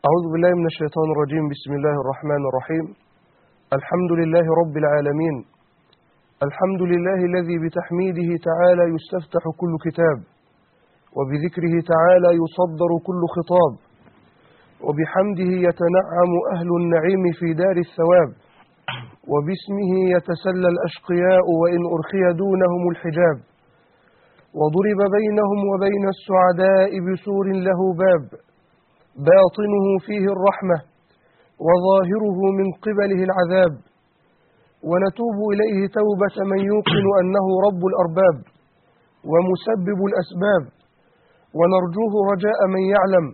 أعوذ بالله من الشيطان الرجيم بسم الله الرحمن الرحيم الحمد لله رب العالمين الحمد لله الذي بتحميده تعالى يستفتح كل كتاب وبذكره تعالى يصدر كل خطاب وبحمده يتنعم أهل النعيم في دار الثواب وباسمه يتسلى الأشقياء وإن أرخي دونهم الحجاب وضرب بينهم وبين السعداء بسور له باب باطنه فيه الرحمة وظاهره من قبله العذاب ونتوب إليه توبة من يوقن أنه رب الأرباب ومسبب الأسباب ونرجوه رجاء من يعلم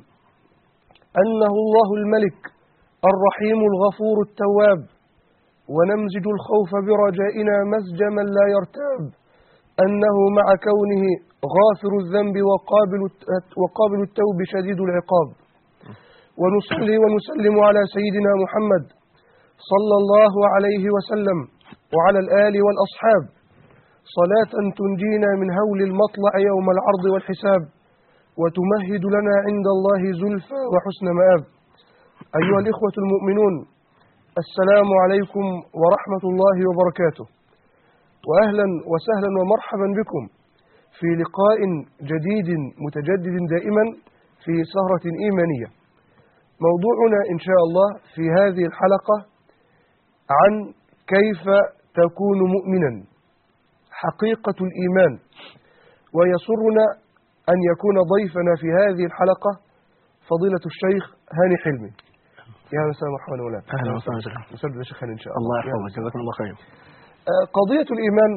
أنه الله الملك الرحيم الغفور التواب ونمزج الخوف برجائنا مزج من لا يرتاب أنه مع كونه غافر الذنب وقابل وقابل التوب شديد العقاب ونصلي ونسلم على سيدنا محمد صلى الله عليه وسلم وعلى الآل والأصحاب صلاة تنجينا من هول المطلع يوم العرض والحساب وتمهد لنا عند الله زلفى وحسن مآب أيها الإخوة المؤمنون السلام عليكم ورحمة الله وبركاته وأهلا وسهلا ومرحبا بكم في لقاء جديد متجدد دائما في سهرة إيمانية موضوعنا إن شاء الله في هذه الحلقة عن كيف تكون مؤمنا حقيقة الإيمان ويسرنا أن يكون ضيفنا في هذه الحلقة فضيلة الشيخ هاني حلمي يا مساء مرحبا ولا اهلا وسهلا مساء يا شيخ هاني إن شاء الله الله يحفظك جزاكم الله خير آه، قضية الإيمان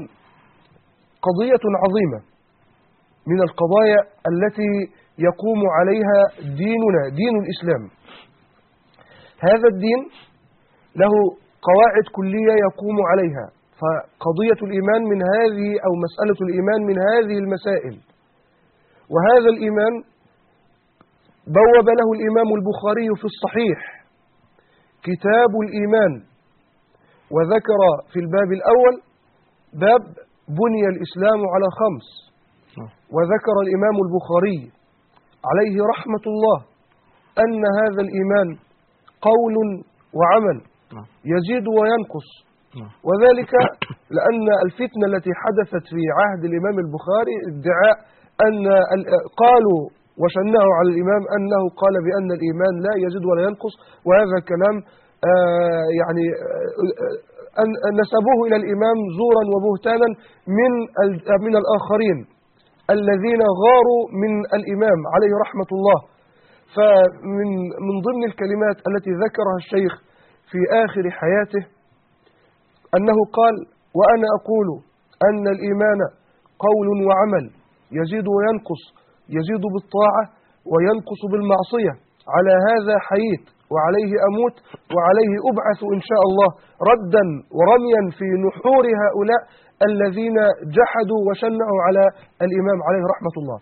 قضية عظيمة من القضايا التي يقوم عليها ديننا دين الإسلام هذا الدين له قواعد كلية يقوم عليها فقضية الإيمان من هذه أو مسألة الإيمان من هذه المسائل وهذا الإيمان بوب له الإمام البخاري في الصحيح كتاب الإيمان وذكر في الباب الأول باب بني الإسلام على خمس وذكر الإمام البخاري عليه رحمة الله أن هذا الإيمان قول وعمل يزيد وينقص وذلك لأن الفتنة التي حدثت في عهد الإمام البخاري ادعاء أن قالوا وشنعوا على الإمام أنه قال بأن الإيمان لا يزيد ولا ينقص وهذا كلام آه يعني آه أن نسبوه إلى الإمام زورا وبهتانا من من الآخرين الذين غاروا من الإمام عليه رحمة الله فمن من ضمن الكلمات التي ذكرها الشيخ في آخر حياته أنه قال وأنا أقول أن الإيمان قول وعمل يزيد وينقص يزيد بالطاعة وينقص بالمعصية على هذا حييت وعليه أموت وعليه أبعث إن شاء الله ردا ورميا في نحور هؤلاء الذين جحدوا وشنعوا على الإمام عليه رحمة الله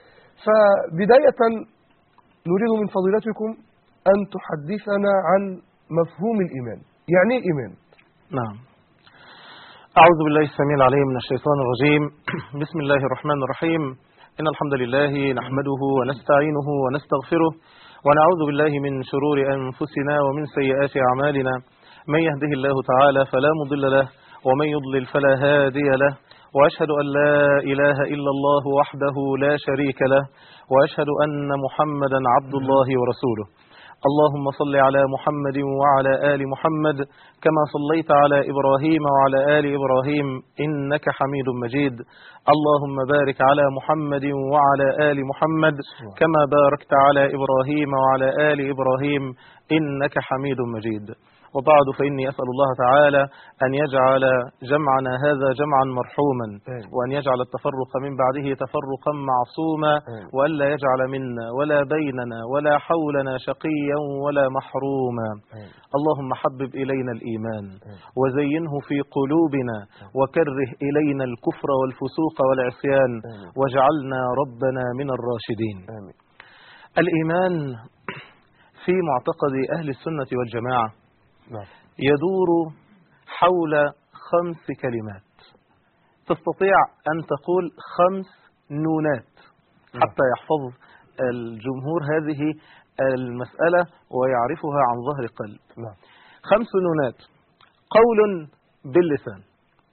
فبداية نريد من فضيلتكم أن تحدثنا عن مفهوم الإيمان يعني إيه إيمان نعم أعوذ بالله السميع العليم من الشيطان الرجيم بسم الله الرحمن الرحيم إن الحمد لله نحمده ونستعينه ونستغفره ونعوذ بالله من شرور أنفسنا ومن سيئات أعمالنا من يهده الله تعالى فلا مضل له ومن يضلل فلا هادي له وأشهد أن لا إله إلا الله وحده لا شريك له وأشهد أن محمدا عبد الله ورسوله اللهم صل على محمد وعلى آل محمد كما صليت على إبراهيم وعلى آل إبراهيم إنك حميد مجيد اللهم بارك على محمد وعلى آل محمد كما باركت على إبراهيم وعلى آل إبراهيم إنك حميد مجيد وبعد فإني أسأل الله تعالى أن يجعل جمعنا هذا جمعا مرحوما وأن يجعل التفرق من بعده تفرقا معصوما وألا يجعل منا ولا بيننا ولا حولنا شقيا ولا محروما اللهم حبب إلينا الإيمان وزينه في قلوبنا وكره إلينا الكفر والفسوق والعصيان واجعلنا ربنا من الراشدين الإيمان في معتقد أهل السنة والجماعة يدور حول خمس كلمات تستطيع أن تقول خمس نونات حتى يحفظ الجمهور هذه المسألة ويعرفها عن ظهر قلب نعم خمس نونات قول باللسان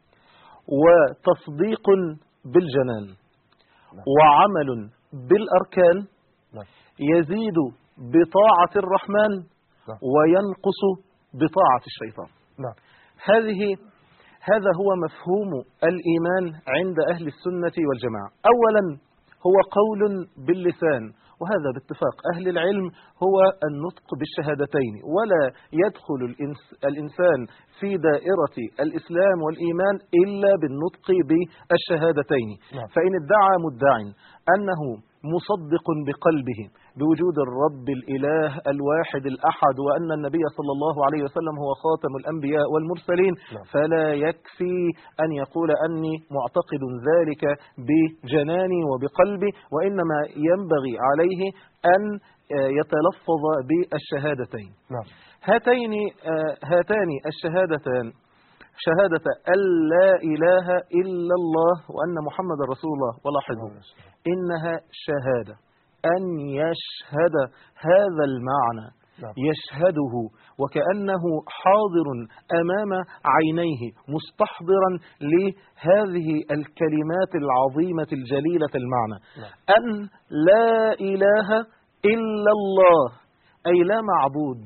وتصديق بالجنان نعم. وعمل بالأركان نعم يزيد بطاعة الرحمن نعم. وينقص بطاعة الشيطان نعم هذه هذا هو مفهوم الإيمان عند أهل السنة والجماعة أولا هو قول باللسان وهذا باتفاق أهل العلم هو النطق بالشهادتين ولا يدخل الإنس الإنسان في دائرة الإسلام والإيمان إلا بالنطق بالشهادتين نعم. فإن ادعى مدع أنه مصدق بقلبه بوجود الرب الإله الواحد الأحد وأن النبي صلى الله عليه وسلم هو خاتم الأنبياء والمرسلين نعم. فلا يكفي أن يقول أني معتقد ذلك بجناني وبقلبي وإنما ينبغي عليه أن آه، يتلفظ بالشهادتين نعم هاتين آه، هاتان الشهادتان شهادة أن لا إله إلا الله وأن محمد رسول الله ولاحظوا إنها شهادة أن يشهد هذا المعنى نعم. يشهده وكأنه حاضر أمام عينيه مستحضرا لهذه الكلمات العظيمة الجليلة المعنى نعم. أن لا إله إلا الله أي لا معبود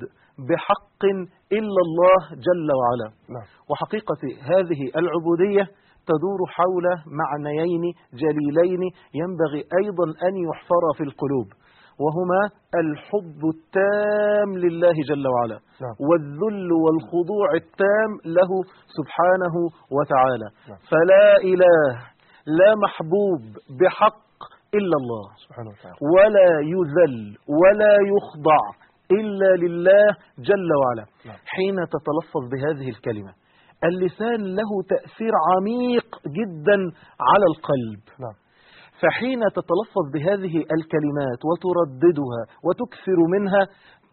بحق إلا الله جل وعلا نعم وحقيقة هذه العبودية تدور حول معنيين جليلين ينبغي أيضا أن يحفر في القلوب وهما الحب التام لله جل وعلا نعم. والذل والخضوع التام له سبحانه وتعالى نعم. فلا إله لا محبوب بحق إلا الله سبحانه وتعالى ولا يذل ولا يخضع إلا لله جل وعلا نعم. حين تتلفظ بهذه الكلمة اللسان له تأثير عميق جدا على القلب نعم فحين تتلفظ بهذه الكلمات وترددها وتكثر منها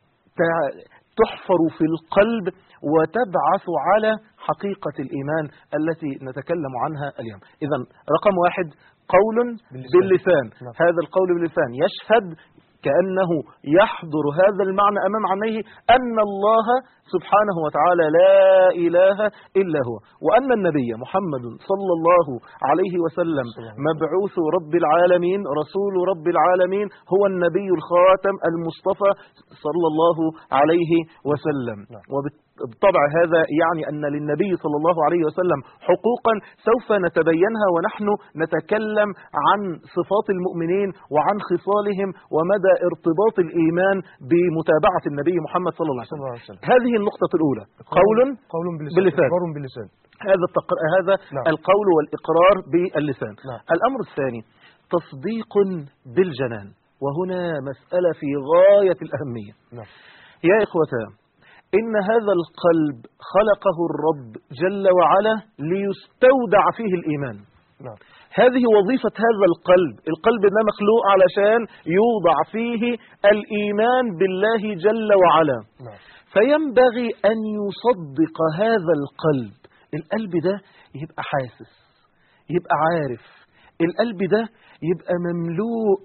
تع- تحفر في القلب وتبعث على حقيقة الإيمان التي نتكلم عنها اليوم إذا رقم واحد قول باللسان. باللسان, نعم. هذا القول باللسان يشهد كأنه يحضر هذا المعنى أمام عينيه أن الله سبحانه وتعالى لا إله إلا هو وأن النبي محمد صلى الله عليه وسلم صلى الله عليه وسلم. مبعوث رب العالمين رسول رب العالمين هو النبي الخاتم المصطفى صلى الله عليه وسلم نعم. وبالطبع هذا يعني أن للنبي صلى الله عليه وسلم حقوقا سوف نتبينها ونحن نتكلم عن صفات المؤمنين وعن خصالهم ومدى ارتباط الإيمان بمتابعة النبي محمد صلى الله عليه صلى وسلم الله عليه وسلم هذه النقطة الأولى قول قول باللسان باللسان. إقرار باللسان هذا التقر... هذا نعم. القول والإقرار باللسان نعم. الأمر الثاني تصديق بالجنان وهنا مسألة في غاية الأهمية نعم يا إخوتا إن هذا القلب خلقه الرب جل وعلا ليستودع فيه الإيمان نعم هذه وظيفة هذا القلب القلب ده مخلوق علشان يوضع فيه الإيمان بالله جل وعلا نعم فينبغي أن يصدق هذا القلب القلب ده يبقى حاسس يبقى عارف القلب ده يبقى مملوء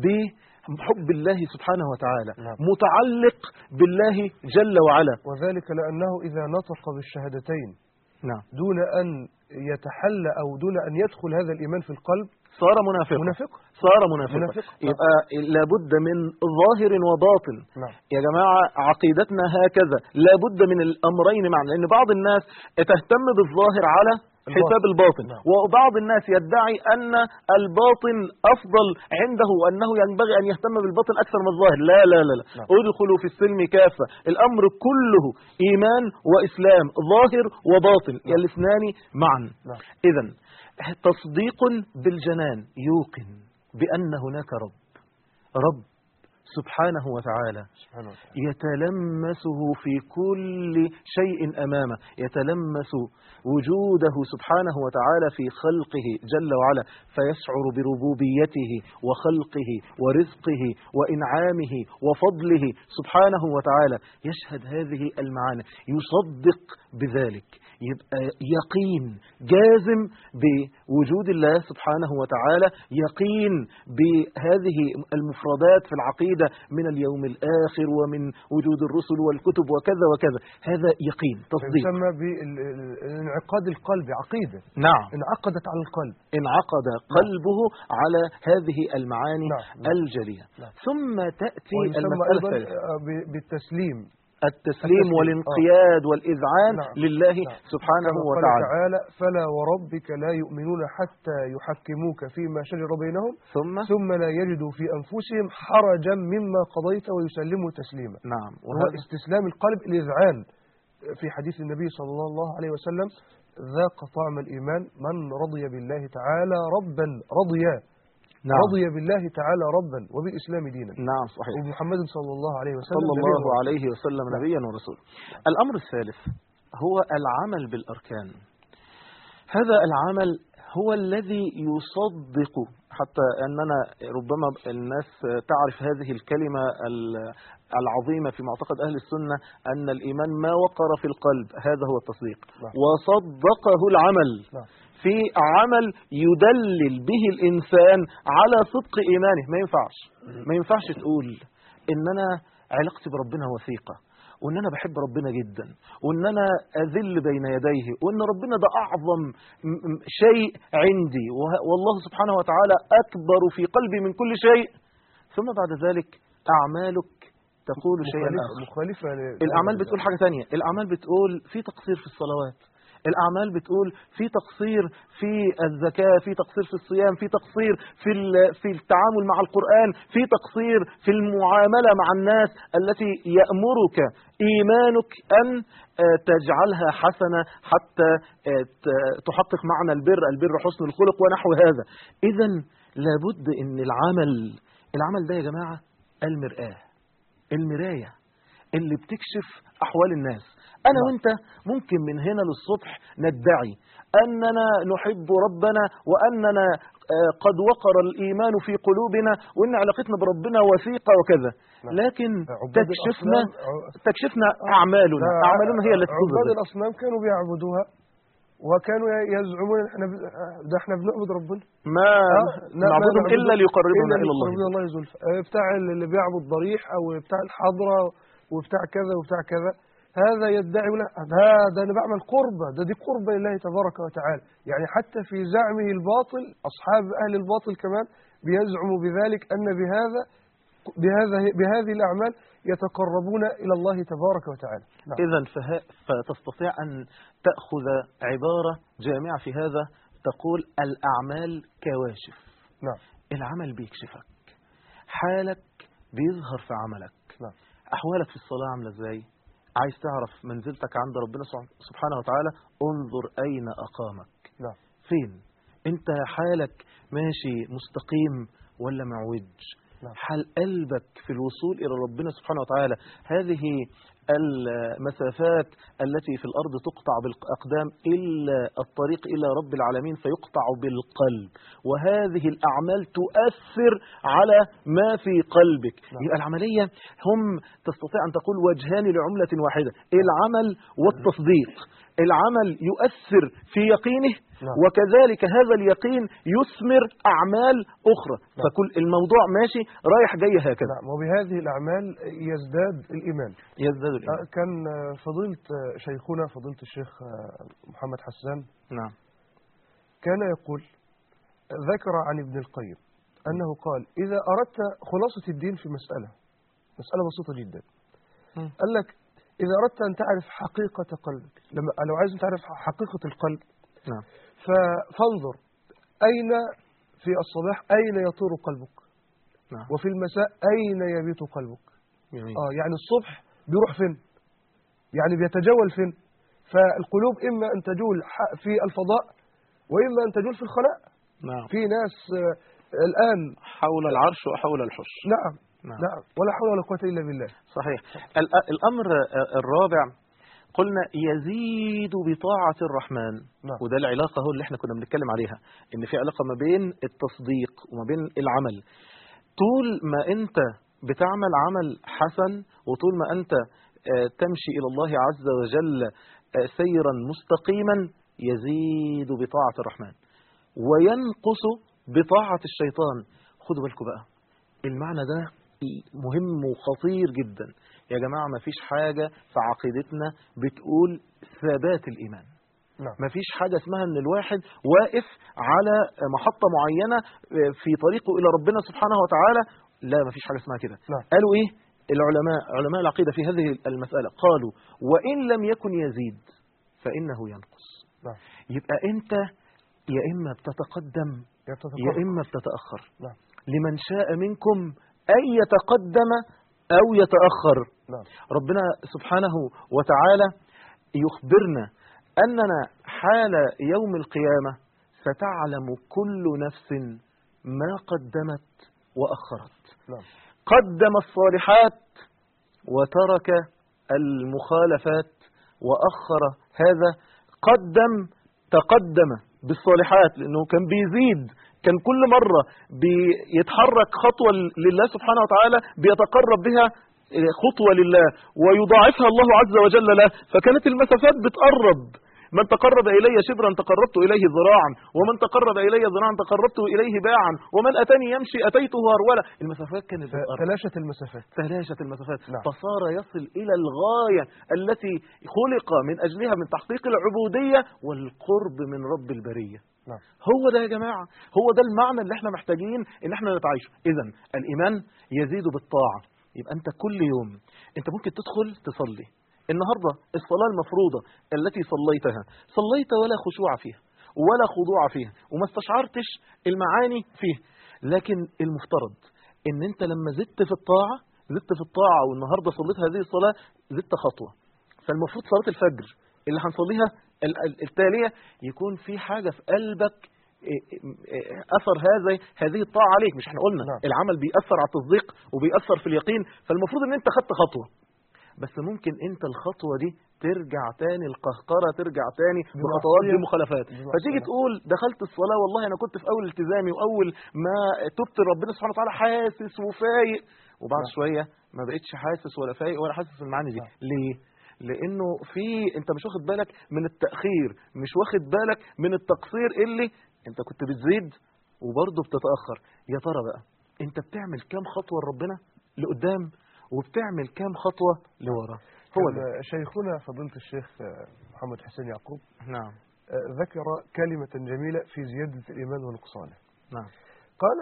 بحب الله سبحانه وتعالى نعم. متعلق بالله جل وعلا وذلك لأنه إذا نطق بالشهادتين نعم دون أن يتحلى أو دون أن يدخل هذا الإيمان في القلب صار منافقا منافق صار منافقا منافق. يبقى لابد من ظاهر وباطن نعم يا جماعة عقيدتنا هكذا لابد من الأمرين معا لأن بعض الناس تهتم بالظاهر على حساب الباطن نعم. وبعض الناس يدعي أن الباطن أفضل عنده وأنه ينبغي أن يهتم بالباطن أكثر من الظاهر لا لا لا, لا. نعم. ادخلوا في السلم كافة الأمر كله إيمان وإسلام ظاهر وباطن نعم. الاثنان معا نعم إذا تصديق بالجنان يوقن بأن هناك رب رب سبحانه وتعالى سبحانه وتعالى يتلمسه في كل شيء أمامه يتلمس وجوده سبحانه وتعالى في خلقه جل وعلا فيشعر بربوبيته وخلقه ورزقه وإنعامه وفضله سبحانه وتعالى يشهد هذه المعاني يصدق بذلك يبقى يقين جازم بوجود الله سبحانه وتعالى يقين بهذه المفردات في العقيدة من اليوم الآخر ومن وجود الرسل والكتب وكذا وكذا هذا يقين تصديق يسمى بانعقاد القلب عقيدة نعم انعقدت على القلب انعقد قلبه على هذه المعاني نعم، نعم. الجلية نعم. ثم تأتي ويسمى المسألة أيضا الثالثة آه، ب- بالتسليم التسليم التسليم. والانقياد والإذعان نعم. لله نعم. سبحانه كما قال وتعالى تعالى فلا وربك لا يؤمنون حتى يحكموك فيما شجر بينهم ثم ثم لا يجدوا في أنفسهم حرجا مما قضيت ويسلموا تسليما نعم وهو وهذا استسلام القلب الإذعان في حديث النبي صلى الله عليه وسلم ذاق طعم الإيمان من رضي بالله تعالى ربا رضي نعم رضي بالله تعالى ربا وبالإسلام دينا نعم صحيح وبمحمد صلى الله عليه وسلم صلى نبيا الله عليه وسلم نبيا ورسولا الأمر الثالث هو العمل بالأركان هذا العمل هو الذي يصدق حتى أننا ربما الناس تعرف هذه الكلمة ال- العظيمة في معتقد أهل السنة أن الإيمان ما وقر في القلب هذا هو التصديق نعم. وصدقه العمل نعم. في عمل يدلل به الإنسان على صدق إيمانه ما ينفعش ما ينفعش تقول إن أنا علاقتي بربنا وثيقة وإن أنا بحب ربنا جدا وإن أنا أذل بين يديه وإن ربنا ده أعظم م- م- شيء عندي وه- والله سبحانه وتعالى أكبر في قلبي من كل شيء ثم بعد ذلك أعمالك تقول شيئا مخالفة, آخر مخالفة ل- الأعمال بتقول حاجة تانية الأعمال بتقول في تقصير في الصلوات الأعمال بتقول في تقصير في الزكاة في تقصير في الصيام في تقصير في ال- في التعامل مع القرآن في تقصير في المعاملة مع الناس التي يأمرك إيمانك أن آه، تجعلها حسنة حتى آه، ت- تحقق معنى البر البر حسن الخلق ونحو هذا إذا لابد أن العمل العمل ده يا جماعة المرآة المراية اللي بتكشف أحوال الناس أنا نعم. وأنت ممكن من هنا للصبح ندعي أننا نحب ربنا وأننا آه، قد وقر الإيمان في قلوبنا وأن علاقتنا بربنا وثيقة وكذا نعم. لكن عباد تكشفنا الأصنام- ع- تكشفنا أعمالنا لا، أعمالنا هي التي عباد تظهر الأصنام كانوا بيعبدوها وكانوا يزعمون احنا ب- ده احنا بنعبد ربنا ما آه، لا، ما نعبدهم نعبده إلا ليقربنا إلى الله ليقربنا الله زلفى آه، بتاع اللي بيعبد ضريح او بتاع الحضره وبتاع كذا وبتاع كذا هذا يدعي لا ده ده انا بعمل قربه ده دي قربه لله تبارك وتعالى يعني حتى في زعمه الباطل اصحاب اهل الباطل كمان بيزعموا بذلك ان بهذا بهذا بهذه الاعمال يتقربون الى الله تبارك وتعالى نعم. إذا فه- فتستطيع أن تأخذ عبارة جامعة في هذا تقول الأعمال كواشف نعم العمل بيكشفك حالك بيظهر في عملك نعم أحوالك في الصلاة عاملة إزاي عايز تعرف منزلتك عند ربنا سبحانه- سبحانه وتعالى انظر أين أقامك نعم فين انت حالك ماشي مستقيم ولا معوج نعم. حال قلبك في الوصول إلى ربنا سبحانه وتعالى هذه المسافات التي في الأرض تقطع بالأقدام إلا الطريق إلى رب العالمين فيقطع بالقلب وهذه الأعمال تؤثر على ما في قلبك نعم. يبقى العملية هم تستطيع أن تقول وجهان لعملة واحدة العمل والتصديق العمل يؤثر في يقينه نعم. وكذلك هذا اليقين يثمر أعمال أخرى نعم. فكل الموضوع ماشي رايح جاي هكذا نعم وبهذه الأعمال يزداد الإيمان يزداد الإيمان آه، كان آه، فضيلة آه، شيخنا فضيلة الشيخ آه، محمد حسان نعم كان يقول ذكر عن ابن القيم أنه قال إذا أردت خلاصة الدين في مسألة مسألة بسيطة جدا مم. قال لك إذا أردت أن تعرف حقيقة قلبك لما لو عايز تعرف حقيقة القلب نعم ف- فانظر أين في الصباح أين يطير قلبك نعم وفي المساء أين يبيت قلبك جميل آه يعني الصبح بيروح فين يعني بيتجول فين فالقلوب إما أن تجول ح- في الفضاء وإما أن تجول في الخلاء نعم في ناس آه، الآن حول العرش وحول الحش نعم نعم. نعم ولا حول ولا قوة إلا بالله صحيح ال- الأمر الرابع قلنا يزيد بطاعة الرحمن نعم. وده العلاقة هو اللي احنا كنا بنتكلم عليها ان في علاقة ما بين التصديق وما بين العمل طول ما انت بتعمل عمل حسن وطول ما انت آه، تمشي إلى الله عز وجل آه، سيرا مستقيما يزيد بطاعة الرحمن وينقص بطاعة الشيطان خدوا بالكم بقى المعنى ده مهم وخطير جدا يا جماعة ما فيش حاجة في عقيدتنا بتقول ثبات الإيمان نعم ما فيش حاجة اسمها ان الواحد واقف على محطة معينة في طريقه إلى ربنا سبحانه وتعالى لا ما فيش حاجة اسمها كده نعم. قالوا إيه العلماء علماء العقيدة في هذه المسألة قالوا وإن لم يكن يزيد فإنه ينقص نعم يبقى أنت يا إما بتتقدم يا يتتقرب. إما بتتأخر نعم لمن شاء منكم أن يتقدم أو يتأخر نعم ربنا سبحانه وتعالى يخبرنا أننا حال يوم القيامة ستعلم كل نفس ما قدمت وأخرت نعم قدم الصالحات وترك المخالفات وأخر هذا قدم تقدم بالصالحات لأنه كان بيزيد كان كل مرة بيتحرك خطوة لله سبحانه وتعالى بيتقرب بها خطوة لله ويضاعفها الله عز وجل له فكانت المسافات بتقرب من تقرب إلي شبرا تقربت إليه ذراعا ومن تقرب إلي ذراعا تقربت إليه باعا ومن أتاني يمشي أتيته هرولا المسافات كانت بتقرب تلاشت المسافات تلاشت المسافات نعم. فصار يصل إلى الغاية التي خلق من أجلها من تحقيق العبودية والقرب من رب البرية نعم هو ده يا جماعة هو ده المعنى اللي احنا محتاجين ان احنا نتعايشه اذا الإيمان يزيد بالطاعة يبقى انت كل يوم انت ممكن تدخل تصلي النهاردة الصلاة المفروضة التي صليتها صليت ولا خشوع فيها ولا خضوع فيها وما استشعرتش المعاني فيها لكن المفترض ان انت لما زدت في الطاعة زدت في الطاعة والنهاردة صليت هذه الصلاة زدت خطوة فالمفروض صلاة الفجر اللي هنصليها ال- ال- التالية يكون في حاجة في قلبك إيه- إيه- أثر هذا هذه الطاعة عليك مش احنا قلنا نعم. العمل بيأثر على التصديق وبيأثر في اليقين فالمفروض ان انت خدت خطوة بس ممكن انت الخطوة دي ترجع تاني القهقرة ترجع تاني بخطوات بمعصية. بمخالفات بمعصية. فتيجي تقول دخلت الصلاة والله انا كنت في اول التزامي واول ما تبت ربنا سبحانه وتعالى حاسس وفايق وبعد نعم. شوية ما بقتش حاسس ولا فايق ولا حاسس بالمعاني دي نعم. ليه لانه في انت مش واخد بالك من التأخير مش واخد بالك من التقصير اللي انت كنت بتزيد وبرضه بتتأخر يا ترى بقى انت بتعمل كام خطوة لربنا لقدام وبتعمل كام خطوة لورا هو ده كان شيخنا فضيلة الشيخ آه، محمد حسين يعقوب نعم آه، ذكر كلمة جميلة في زيادة الإيمان ونقصانه نعم قال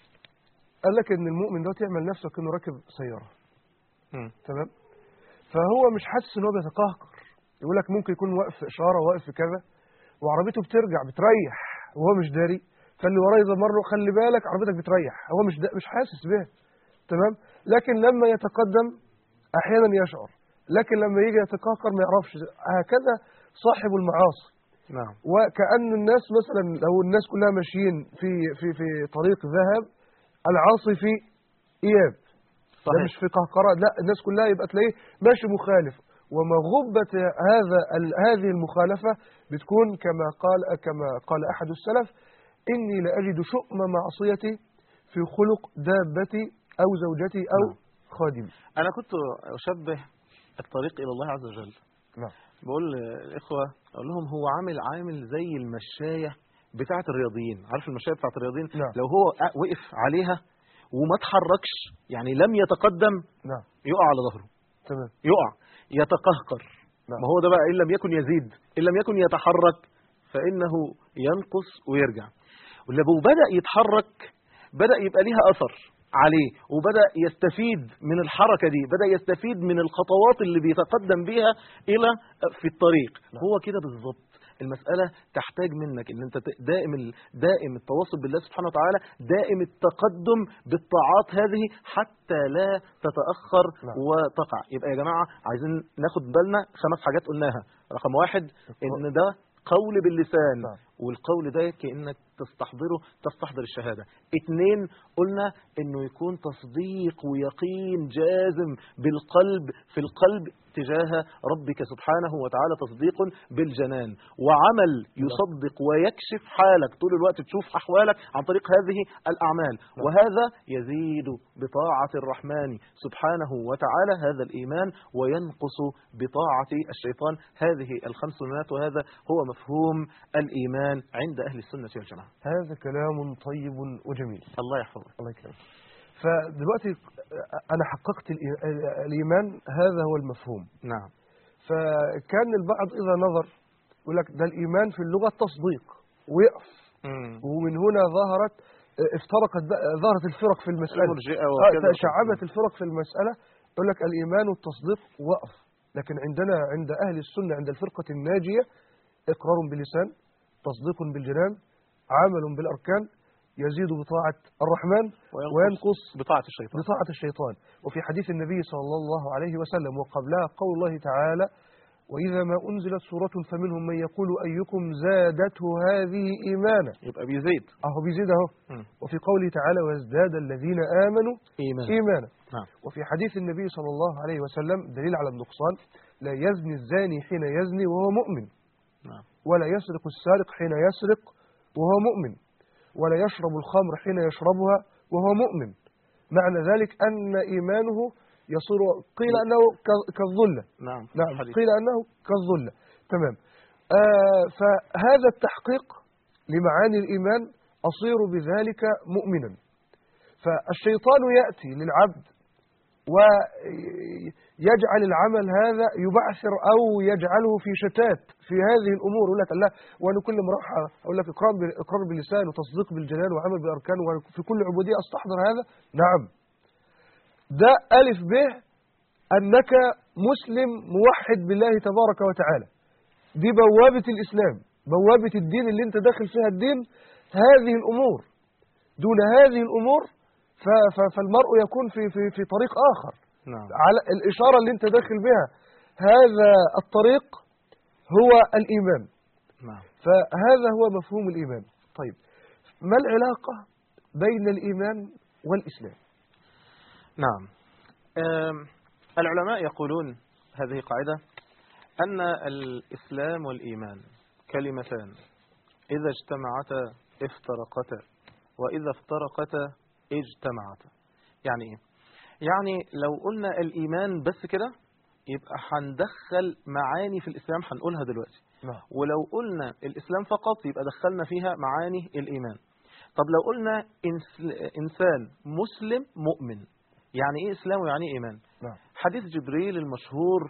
قال لك ان المؤمن ده يعمل نفسه كأنه راكب سيارة مم. تمام فهو مش حاسس ان هو بيتقهقر يقول لك ممكن يكون واقف في اشاره واقف في كذا وعربيته بترجع بتريح وهو مش داري فاللي وراه يزمر له خلي بالك عربيتك بتريح هو مش دا مش حاسس بيها تمام لكن لما يتقدم احيانا يشعر لكن لما يجي يتقهقر ما يعرفش هكذا صاحب المعاصي نعم وكأن الناس مثلا لو الناس كلها ماشيين في في في طريق ذهب العاصي في إياب ده صحيح مش في قهقرة لا الناس كلها يبقى تلاقيه ماشي مخالف ومغبة هذا ال- هذه المخالفة بتكون كما قال كما قال أحد السلف إني لأجد شؤم معصيتي في خلق دابتي أو زوجتي أو نعم. خادمي انا كنت اشبه الطريق الى الله عز وجل نعم بقول للاخوه اقول لهم هو عامل عامل زي المشايه بتاعه الرياضيين عارف المشايه بتاعه الرياضيين نعم. لو هو قا- وقف عليها وما اتحركش يعني لم يتقدم نعم يقع على ظهره تمام يقع يتقهقر نعم. ما هو ده بقى ان لم يكن يزيد ان لم يكن يتحرك فانه ينقص ويرجع ولو بدا يتحرك بدا يبقى ليها اثر عليه وبدا يستفيد من الحركه دي بدا يستفيد من الخطوات اللي بيتقدم بيها الى في الطريق نعم. هو كده بالظبط المسألة تحتاج منك ان انت ت- دائم ال- دائم التواصل بالله سبحانه وتعالى دائم التقدم بالطاعات هذه حتى لا تتأخر نعم. وتقع يبقى يا جماعة عايزين ناخد بالنا خمس حاجات قلناها رقم واحد ان ده قول باللسان نعم. والقول ده كأنك تستحضره تستحضر الشهادة اتنين قلنا انه يكون تصديق ويقين جازم بالقلب في القلب تجاه ربك سبحانه وتعالى تصديق بالجنان وعمل يصدق ويكشف حالك طول الوقت تشوف أحوالك عن طريق هذه الأعمال وهذا يزيد بطاعة الرحمن سبحانه وتعالى هذا الإيمان وينقص بطاعة الشيطان هذه الخمس سنوات وهذا هو مفهوم الإيمان عند أهل السنة والجماعة هذا كلام طيب وجميل الله يحفظك الله يكرمك فدلوقتي أنا حققت الإي- الإيمان هذا هو المفهوم نعم فكان البعض إذا نظر يقول لك ده الإيمان في اللغة التصديق ويقف مم. ومن هنا ظهرت افترقت بقى ظهرت الفرق في المسألة المرجئة آه، وكذا تشعبت الفرق في المسألة يقول لك الإيمان والتصديق وقف لكن عندنا عند أهل السنة عند الفرقة الناجية إقرار باللسان تصديق بالجنان عمل بالأركان يزيد بطاعة الرحمن وينقص وينقص بطاعة الشيطان بطاعة الشيطان وفي حديث النبي صلى الله عليه وسلم وقبلها قول الله تعالى وإذا ما أنزلت سورة فمنهم من يقول أيكم زادته هذه إيمانا يبقى بيزيد أهو بيزيد أهو مم. وفي قوله تعالى وازداد الذين آمنوا إيمان إيمانا نعم وفي حديث النبي صلى الله عليه وسلم دليل على النقصان لا يزني الزاني حين يزني وهو مؤمن نعم ولا يسرق السارق حين يسرق وهو مؤمن ولا يشرب الخمر حين يشربها وهو مؤمن معنى ذلك أن إيمانه يصير قيل أنه ك- كالظلة نعم نعم حديث. قيل أنه كالظلة تمام آه فهذا التحقيق لمعاني الإيمان أصير بذلك مؤمنا فالشيطان يأتي للعبد ويجعل العمل هذا يبعثر أو يجعله في شتات في هذه الأمور يقول لك لا وأنا كل ما راح أقول لك إقرار بال- إقرار باللسان وتصديق بالجنان وعمل بالأركان وفي كل عبودية أستحضر هذا نعم ده ألف به أنك مسلم موحد بالله تبارك وتعالى دي بوابة الإسلام بوابة الدين اللي انت داخل فيها الدين هذه الأمور دون هذه الأمور ف- ف- فالمرء يكون في, في, في طريق آخر نعم على الإشارة اللي انت داخل بها هذا الطريق هو الإيمان نعم فهذا هو مفهوم الإيمان طيب ما العلاقة بين الإيمان والإسلام نعم آم، العلماء يقولون هذه قاعدة أن الإسلام والإيمان كلمتان إذا اجتمعتا افترقتا وإذا افترقتا اجتمعتا يعني إيه؟ يعني لو قلنا الإيمان بس كده يبقى هندخل معاني في الإسلام هنقولها دلوقتي نعم ولو قلنا الإسلام فقط يبقى دخلنا فيها معاني الإيمان طب لو قلنا إنس- إنسان مسلم مؤمن يعني إيه إسلام ويعني إيه إيمان نعم حديث جبريل المشهور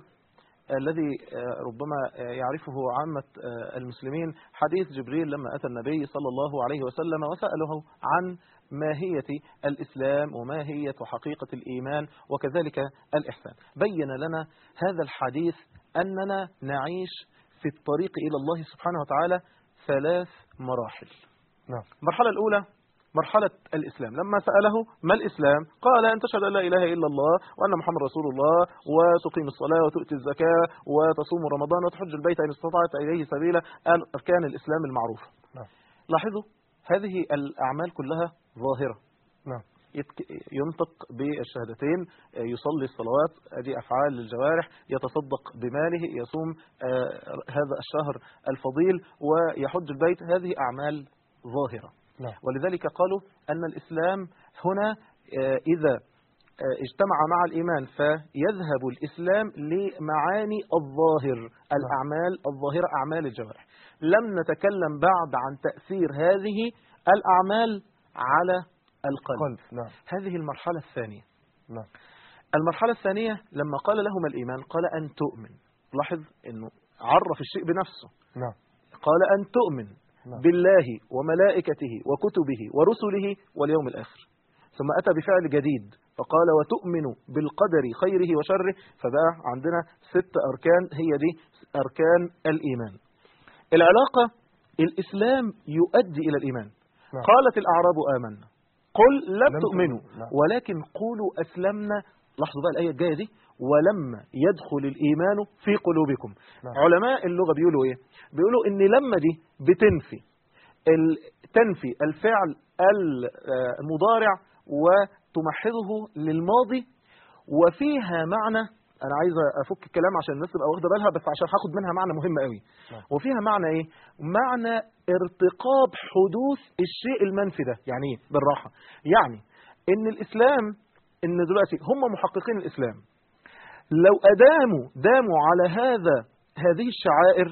الذي آه، ربما آه، يعرفه عامة آه، المسلمين حديث جبريل لما أتى النبي صلى الله عليه وسلم وسأله عن ماهية الإسلام وماهية حقيقة الإيمان وكذلك الإحسان بين لنا هذا الحديث أننا نعيش في الطريق إلى الله سبحانه وتعالى ثلاث مراحل نعم المرحلة الأولى مرحلة الإسلام لما سأله ما الإسلام قال أن تشهد أن لا إله إلا الله وأن محمد رسول الله وتقيم الصلاة وتؤتي الزكاة وتصوم رمضان وتحج البيت إن استطعت إليه سبيلا أركان الإسلام المعروفة نعم لاحظوا هذه الأعمال كلها ظاهرة نعم يتك- ينطق بالشهادتين يصلي الصلوات ادي افعال للجوارح يتصدق بماله يصوم آه، هذا الشهر الفضيل ويحج البيت هذه اعمال ظاهره نعم ولذلك قالوا ان الاسلام هنا آه، اذا آه، اجتمع مع الايمان فيذهب الاسلام لمعاني الظاهر الاعمال الظاهره اعمال الجوارح لم نتكلم بعد عن تاثير هذه الاعمال على القلب قلب نعم هذه المرحلة الثانية نعم المرحلة الثانية لما قال لهم الإيمان قال أن تؤمن لاحظ أنه عرف الشيء بنفسه نعم قال أن تؤمن نعم. بالله وملائكته وكتبه ورسله واليوم الآخر ثم أتى بفعل جديد فقال وتؤمن بالقدر خيره وشره فبقى عندنا ست أركان هي دي أركان الإيمان العلاقة الإسلام يؤدي إلى الإيمان نعم. قالت الأعراب آمنا قل لم لم تؤمنوا تؤمنوا. نعم. ولكن قولوا أسلمنا لاحظوا بقى الآية الجاية دي ولما يدخل الإيمان في قلوبكم نعم. علماء اللغة بيقولوا إيه بيقولوا إن لما دي بتنفي ال- تنفي الفعل المضارع وتمحضه للماضي وفيها معنى انا عايز افك الكلام عشان الناس تبقى واخده بالها بس عشان هاخد منها معنى مهم قوي نعم. وفيها معنى ايه معنى ارتقاب حدوث الشيء المنفي ده يعني ايه بالراحه يعني ان الاسلام ان دلوقتي هم محققين الاسلام لو اداموا داموا على هذا هذه الشعائر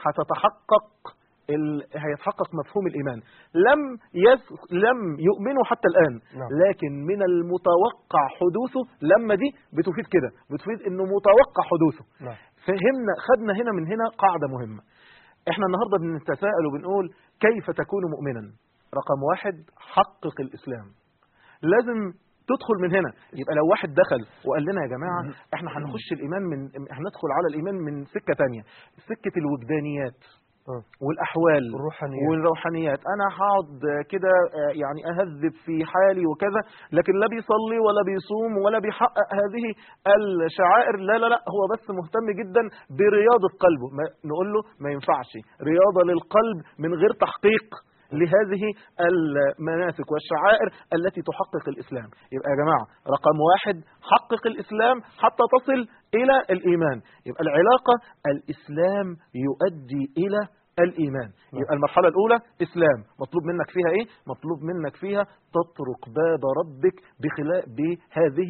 هتتحقق ال... هيتحقق مفهوم الايمان لم يس... لم يؤمنوا حتى الان نعم. لكن من المتوقع حدوثه لما دي بتفيد كده بتفيد انه متوقع حدوثه نعم فهمنا خدنا هنا من هنا قاعده مهمه احنا النهارده بنتساءل وبنقول كيف تكون مؤمنا رقم واحد حقق الاسلام لازم تدخل من هنا يبقى لو واحد دخل وقال لنا يا جماعه احنا هنخش الايمان من هندخل على الايمان من سكه تانية سكه الوجدانيات آه. والاحوال الروحانيات. والروحانيات انا هقعد كده آه، يعني اهذب في حالي وكذا لكن لا بيصلي ولا بيصوم ولا بيحقق هذه الشعائر لا لا لا هو بس مهتم جدا برياضه قلبه ما نقول له ما ينفعش رياضه للقلب من غير تحقيق لهذه المناسك والشعائر التي تحقق الإسلام يبقى يا جماعة رقم واحد حقق الإسلام حتى تصل إلى الإيمان يبقى العلاقة الإسلام يؤدي إلى الإيمان يبقى المرحلة الأولى إسلام مطلوب منك فيها إيه؟ مطلوب منك فيها تطرق باب ربك بخلاف بهذه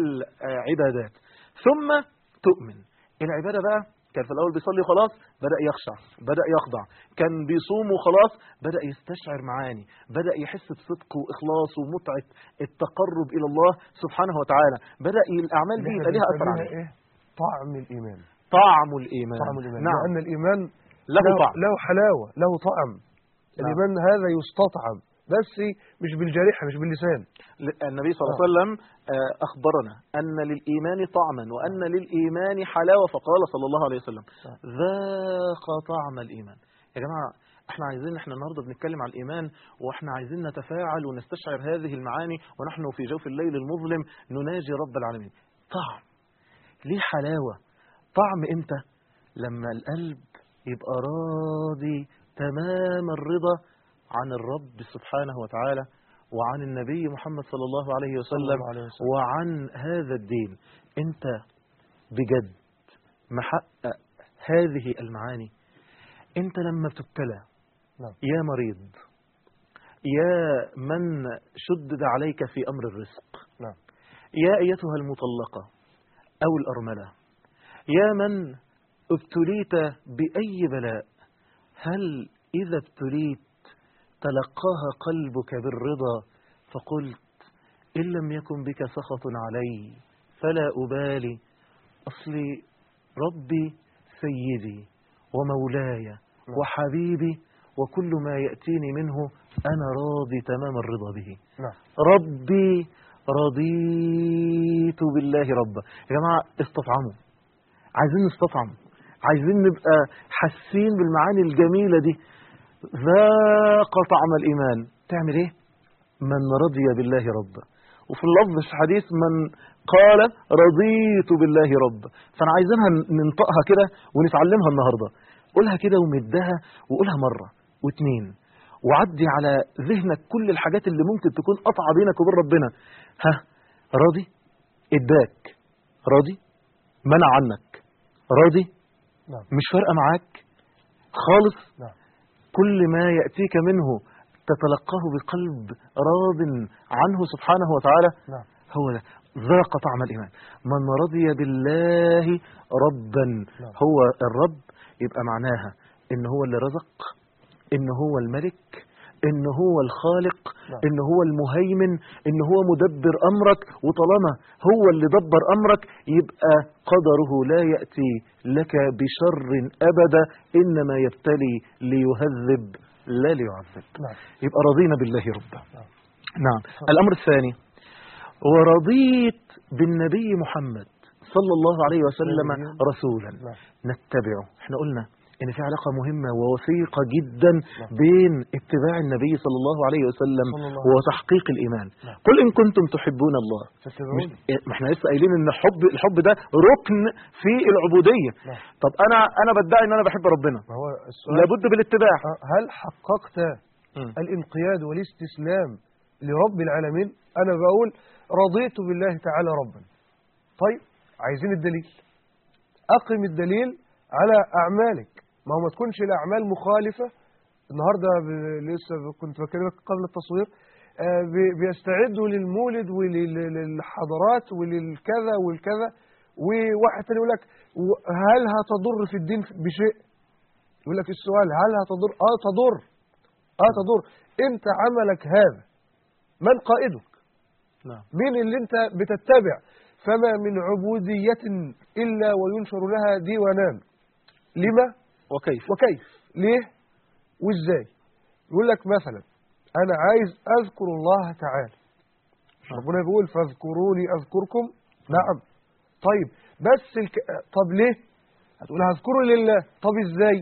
العبادات ثم تؤمن العبادة بقى كان في الأول بيصلي خلاص بدأ يخشع بدأ يخضع كان بيصوم وخلاص بدأ يستشعر معاني بدأ يحس بصدق وإخلاص ومتعة التقرب إلى الله سبحانه وتعالى بدأ الأعمال دي اللي يبقى احنا لها أثر بنسميها عليه ايه طعم الايمان طعم الإيمان طعم الايمان نعم لان الايمان له له, طعم له حلاوه له طعم الايمان هذا يستطعم بس مش بالجارحه مش باللسان النبي صلى الله عليه وسلم آه، أخبرنا أن للإيمان طعما وأن للإيمان حلاوة فقال صلى الله عليه وسلم نعم. ذاق طعم الإيمان يا جماعة احنا عايزين احنا النهارده بنتكلم عن الايمان واحنا عايزين نتفاعل ونستشعر هذه المعاني ونحن في جوف الليل المظلم نناجي رب العالمين طعم ليه حلاوه طعم امتى لما القلب يبقى راضي تمام الرضا عن الرب سبحانه وتعالى وعن النبي محمد صلى الله عليه صلى وسلم الله عليه وسلم. وعن هذا الدين انت بجد محقق هذه المعاني انت لما بتبتلى نعم. يا مريض يا من شدد عليك في امر الرزق نعم يا ايتها المطلقه او الارمله يا من ابتليت باي بلاء هل اذا ابتليت تلقاها قلبك بالرضا فقلت ان لم يكن بك سخط علي فلا ابالي اصلي ربي سيدي ومولاي وحبيبي وكل ما يأتيني منه أنا راضي تمام الرضا به نعم ربي رضيت بالله ربا يا جماعة استطعموا عايزين نستطعم عايزين نبقى حاسين بالمعاني الجميلة دي ذاق طعم الإيمان تعمل إيه من رضي بالله ربا وفي اللفظ في الحديث من قال رضيت بالله ربا فأنا عايزينها ننطقها كده ونتعلمها النهاردة قولها كده ومدها وقولها مرة واتنين وعدي على ذهنك كل الحاجات اللي ممكن تكون قطعة بينك وبين ربنا ها راضي اداك راضي منع عنك راضي نعم مش فارقة معاك خالص نعم كل ما يأتيك منه تتلقاه بقلب راض عنه سبحانه وتعالى نعم هو ده ذاق طعم الإيمان من رضي بالله ربا نعم. هو الرب يبقى معناها إن هو اللي رزق إن هو الملك إن هو الخالق نعم. إن هو المهيمن إن هو مدبر أمرك وطالما هو اللي دبر أمرك يبقى قدره لا يأتي لك بشر أبدا إنما يبتلي ليهذب لا ليعذب نعم يبقى رضينا بالله ربا نعم. نعم الأمر الثاني ورضيت بالنبي محمد صلى الله عليه وسلم نبياً. رسولا نعم نتبعه احنا قلنا ان في علاقة مهمة ووثيقة جدا نعم. بين اتباع النبي صلى الله عليه وسلم صلى الله عليه وتحقيق الإيمان نعم. قل إن كنتم تحبون الله مش فاتبعوني ما احنا لسه قايلين ان الحب الحب ده ركن في العبودية نعم. طب انا انا بدعي ان انا بحب ربنا ما هو السؤال لابد بالاتباع آه، هل حققت مم. الانقياد والاستسلام لرب العالمين أنا بقول رضيت بالله تعالى ربا طيب عايزين الدليل أقم الدليل على أعمالك ما هو ما تكونش الأعمال مخالفة النهاردة ب- لسه كنت بكلمك قبل التصوير آه، بي- بيستعدوا للمولد وللحضارات وللكذا والكذا وواحد تاني يقول لك و- هل هتضر في الدين بشيء يقول لك السؤال هل هتضر اه تضر اه تضر انت عملك هذا من قائدك نعم مين اللي انت بتتبع فما من عبودية إلا وينشر لها ديوانان لما وكيف وكيف ليه وازاي يقول لك مثلا أنا عايز أذكر الله تعالى ربنا بيقول فاذكروني أذكركم نعم طيب بس الك... طب ليه هتقول هذكره لله طب ازاي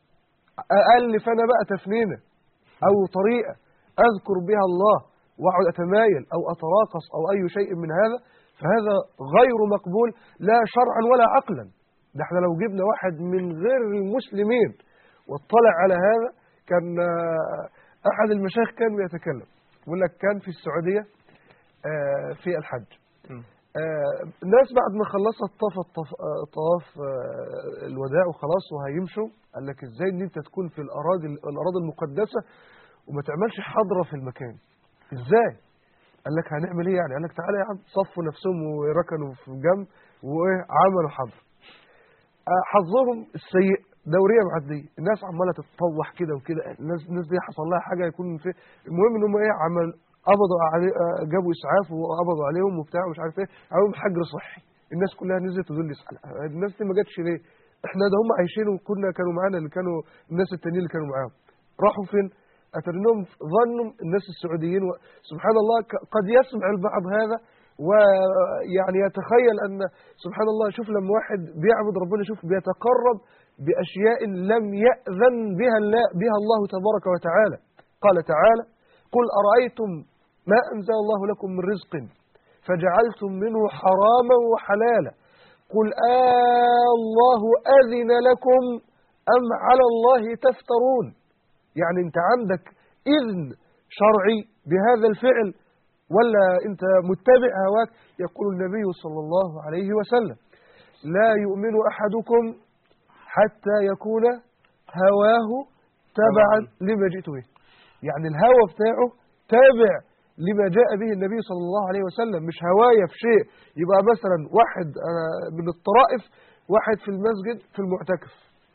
أألف أنا بقى تفنينة أو طريقة أذكر بها الله وأقعد أتمايل أو أتراقص أو أي شيء من هذا فهذا غير مقبول لا شرعا ولا عقلا ده احنا لو جبنا واحد من غير المسلمين واطلع على هذا كان آه، أحد المشايخ كان بيتكلم يقول لك كان في السعودية آه، في الحج مم. آه، الناس بعد ما خلصت طاف الطف... آه، طواف آه، الوداع وخلاص وهيمشوا قال لك ازاي ان انت تكون في الاراضي الاراضي المقدسه وما تعملش حضره في المكان ازاي قال لك هنعمل ايه يعني قال لك تعالى يا عم صفوا نفسهم وركنوا في جنب وعملوا حضره آه، حظهم السيء دوريه معديه الناس عماله تتطوح كده وكده الناس الناس دي حصل لها حاجه يكون في المهم ان هم ايه عمل قبضوا عليه آه، جابوا اسعاف وقبضوا عليهم وبتاع ومش عارف ايه عملوا حجر صحي الناس كلها نزلت تدل يسال الناس دي ما جاتش ليه احنا ده هم عايشين وكنا كانوا معانا اللي كانوا الناس التانيين اللي كانوا معاهم راحوا فين اترنهم ظنوا الناس السعوديين و- سبحان الله ك- قد يسمع البعض هذا ويعني يتخيل ان سبحان الله شوف لما واحد بيعبد ربنا شوف بيتقرب باشياء لم ياذن بها الله بها الله تبارك وتعالى قال تعالى قل ارايتم ما انزل الله لكم من رزق فجعلتم منه حراما وحلالا قل آه الله اذن لكم ام على الله تفترون يعني انت عندك اذن شرعي بهذا الفعل ولا انت متبع هواك يقول النبي صلى الله عليه وسلم لا يؤمن احدكم حتى يكون هواه تبعا لما جئت به يعني الهوى بتاعه تابع لما جاء به النبي صلى الله عليه وسلم مش هواية في شيء يبقى مثلا واحد آه، من الطرائف واحد في المسجد في المعتكف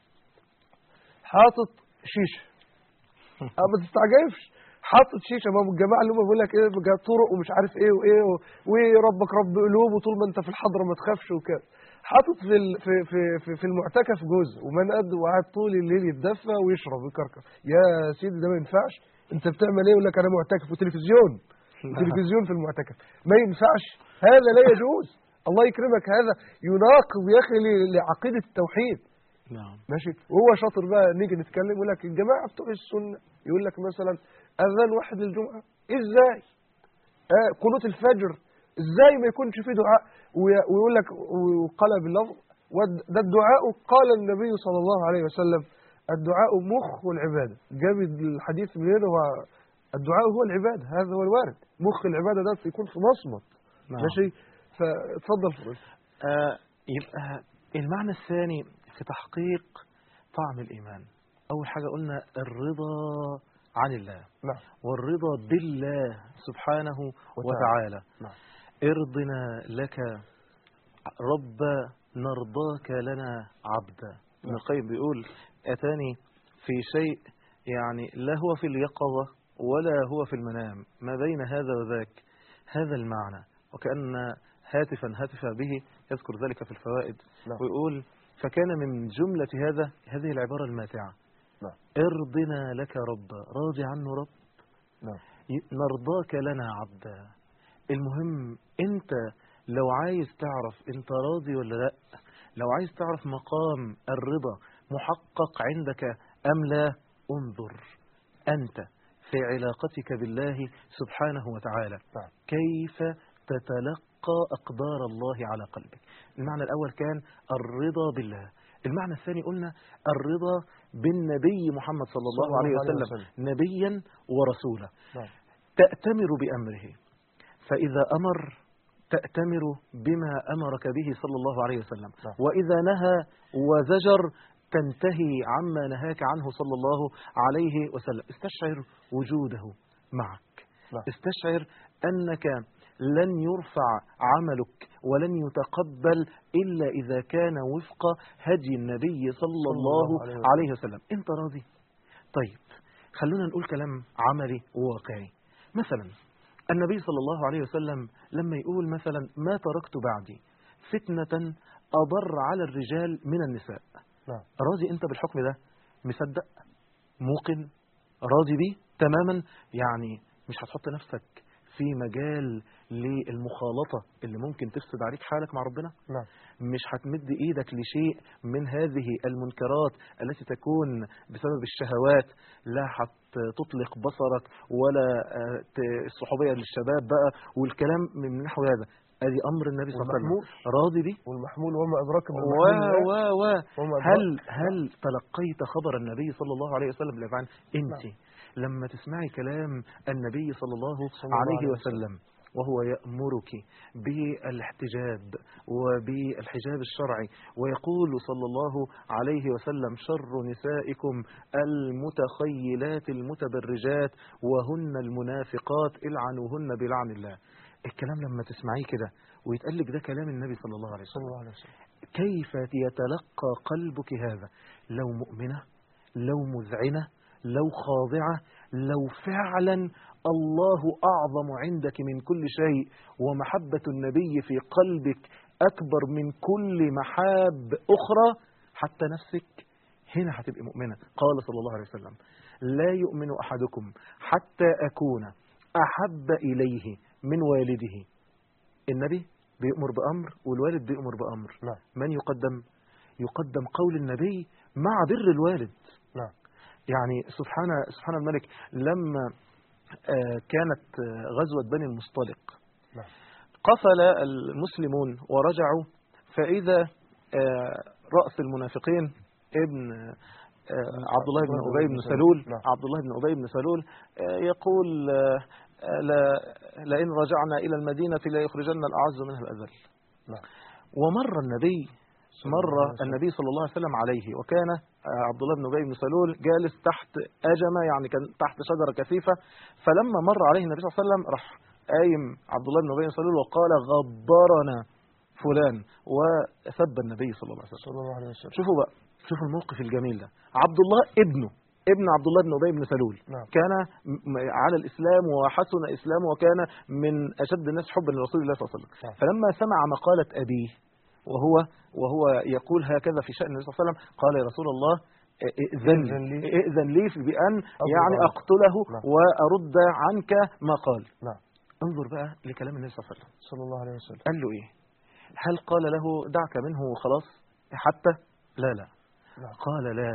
حاطط شيشه اه ما تستعجبش حاطط شيشه ما هو الجماعه اللي هم بيقول لك ايه بقى طرق ومش عارف ايه وايه و- وربك رب قلوب وطول ما انت في الحضره ما تخافش وكده حاطط في ال- في في في, في المعتكف جزء ومن قد وقعد طول الليل يتدفى ويشرب ويكركر يا سيدي ده ما ينفعش انت بتعمل ايه يقول لك انا معتكف وتلفزيون تلفزيون في المعتكف ما ينفعش هذا لا يجوز الله يكرمك هذا يناقض يا اخي ل- لعقيده التوحيد نعم ماشي وهو شاطر بقى نيجي نتكلم يقول لك الجماعه بتوع السنه يقول لك مثلا اذان واحد للجمعه ازاي؟ آه قنوت الفجر ازاي ما يكونش فيه دعاء وي- ويقول لك وقال باللفظ ود- ده الدعاء قال النبي صلى الله عليه وسلم الدعاء مخ العباده جاب الحديث من هنا هو الدعاء هو العباده هذا هو الوارد مخ العباده ده يكون في مصمت نعم. ماشي فاتفضل فضل. آه يبقى المعنى الثاني في تحقيق طعم الإيمان أول حاجة قلنا الرضا عن الله نعم والرضا بالله سبحانه وتعالى نعم ارضنا لك رب نرضاك لنا عبدا ابن القيم بيقول أتاني في شيء يعني لا هو في اليقظة ولا هو في المنام ما بين هذا وذاك هذا المعنى وكأن هاتفا هاتف به يذكر ذلك في الفوائد نعم. ويقول فكان من جملة هذا هذه العبارة الماتعة نعم ارضنا لك ربا راضي عنه رب نعم ي- نرضاك لنا عبدا المهم انت لو عايز تعرف انت راضي ولا لا لو عايز تعرف مقام الرضا محقق عندك ام لا انظر انت في علاقتك بالله سبحانه وتعالى نعم. كيف تتلقى اقدار الله على قلبك المعنى الاول كان الرضا بالله المعنى الثاني قلنا الرضا بالنبي محمد صلى الله, صلى الله عليه عليه وسلم وسلم. نبيا ورسولا نعم تأتمر بأمره فإذا أمر تأتمر بما أمرك به صلى الله عليه وسلم نعم. وإذا نهى وزجر تنتهي عما نهاك عنه صلى الله عليه وسلم استشعر وجوده معك نعم. استشعر أنك لن يرفع عملك ولن يتقبل إلا إذا كان وفق هدي النبي صلى الله عليه وسلم. عليه وسلم أنت راضي طيب خلونا نقول كلام عملي وواقعي مثلا النبي صلى الله عليه وسلم لما يقول مثلا ما تركت بعدي فتنة أضر على الرجال من النساء نعم راضي أنت بالحكم ده مصدق موقن راضي بيه تماما يعني مش هتحط نفسك في مجال للمخالطة اللي ممكن تفسد عليك حالك مع ربنا نعم مش هتمد ايدك لشيء من هذه المنكرات التي تكون بسبب الشهوات لا هتطلق بصرك ولا آه، ت- الصحوبية للشباب بقى والكلام من نحو هذا ادي امر النبي صلى الله عليه والمحمول. وسلم راضي بيه والمحمول وما أدراك و بالمحمول و و وما هل أدراك هل تلقيت خبر النبي صلى الله عليه وسلم بالافعال انت نعم. لما تسمعي كلام النبي صلى الله صلى الله عليه عليه وسلم وهو يأمرك بالاحتجاب وبالحجاب الشرعي ويقول صلى الله عليه وسلم شر نسائكم المتخيلات المتبرجات وهن المنافقات العنوهن بلعن الله الكلام لما تسمعيه كده ويتقال لك ده كلام النبي صلى الله عليه صلى وسلم الله عليه وسلم كيف يتلقى قلبك هذا لو مؤمنة لو مذعنة لو خاضعة لو فعلا الله أعظم عندك من كل شيء ومحبة النبي في قلبك أكبر من كل محاب أخرى حتى نفسك هنا هتبقى مؤمنة قال صلى الله عليه وسلم لا يؤمن أحدكم حتى أكون أحب إليه من والده النبي بيأمر بأمر والوالد بيأمر بأمر نعم من يقدم يقدم قول النبي مع بر الوالد نعم يعني سبحان سبحان الملك لما آه، كانت آه، غزوة بني المصطلق نعم قفل المسلمون ورجعوا فإذا آه، رأس المنافقين ابن آه، عبد الله بن أبي بن سلول نعم. عبد الله بن أبي بن سلول آه، يقول آه، آه، لا- لئن رجعنا إلى المدينة ليخرجن الأعز منها الأذل نعم ومر النبي صلى الله مر عليه وسلم. النبي صلى الله عليه وسلم عليه وكان آه، عبد الله بن ابي بن سلول جالس تحت أجمة يعني كان تحت شجرة كثيفة فلما مر عليه النبي صلى الله عليه وسلم راح قايم عبد الله بن ابي بن سلول وقال غبرنا فلان وسب النبي صلى الله عليه وسلم صلى الله عليه وسلم شوفوا بقى شوفوا الموقف الجميل ده عبد الله ابنه ابن عبد الله بن ابي بن سلول نعم. كان م- م- على الاسلام وحسن اسلامه وكان من اشد الناس حبا لرسول الله صلى الله عليه وسلم نعم. فلما سمع مقاله ابيه وهو وهو يقول هكذا في شان النبي صلى الله عليه وسلم قال يا رسول الله ائذن ائذن لي لي. ائذن لي في بان يعني عنه. اقتله نعم. وارد عنك ما قال نعم انظر بقى لكلام النبي صلى الله عليه وسلم صلى الله عليه وسلم قال له ايه هل قال له دعك منه وخلاص حتى لا لا نعم قال لا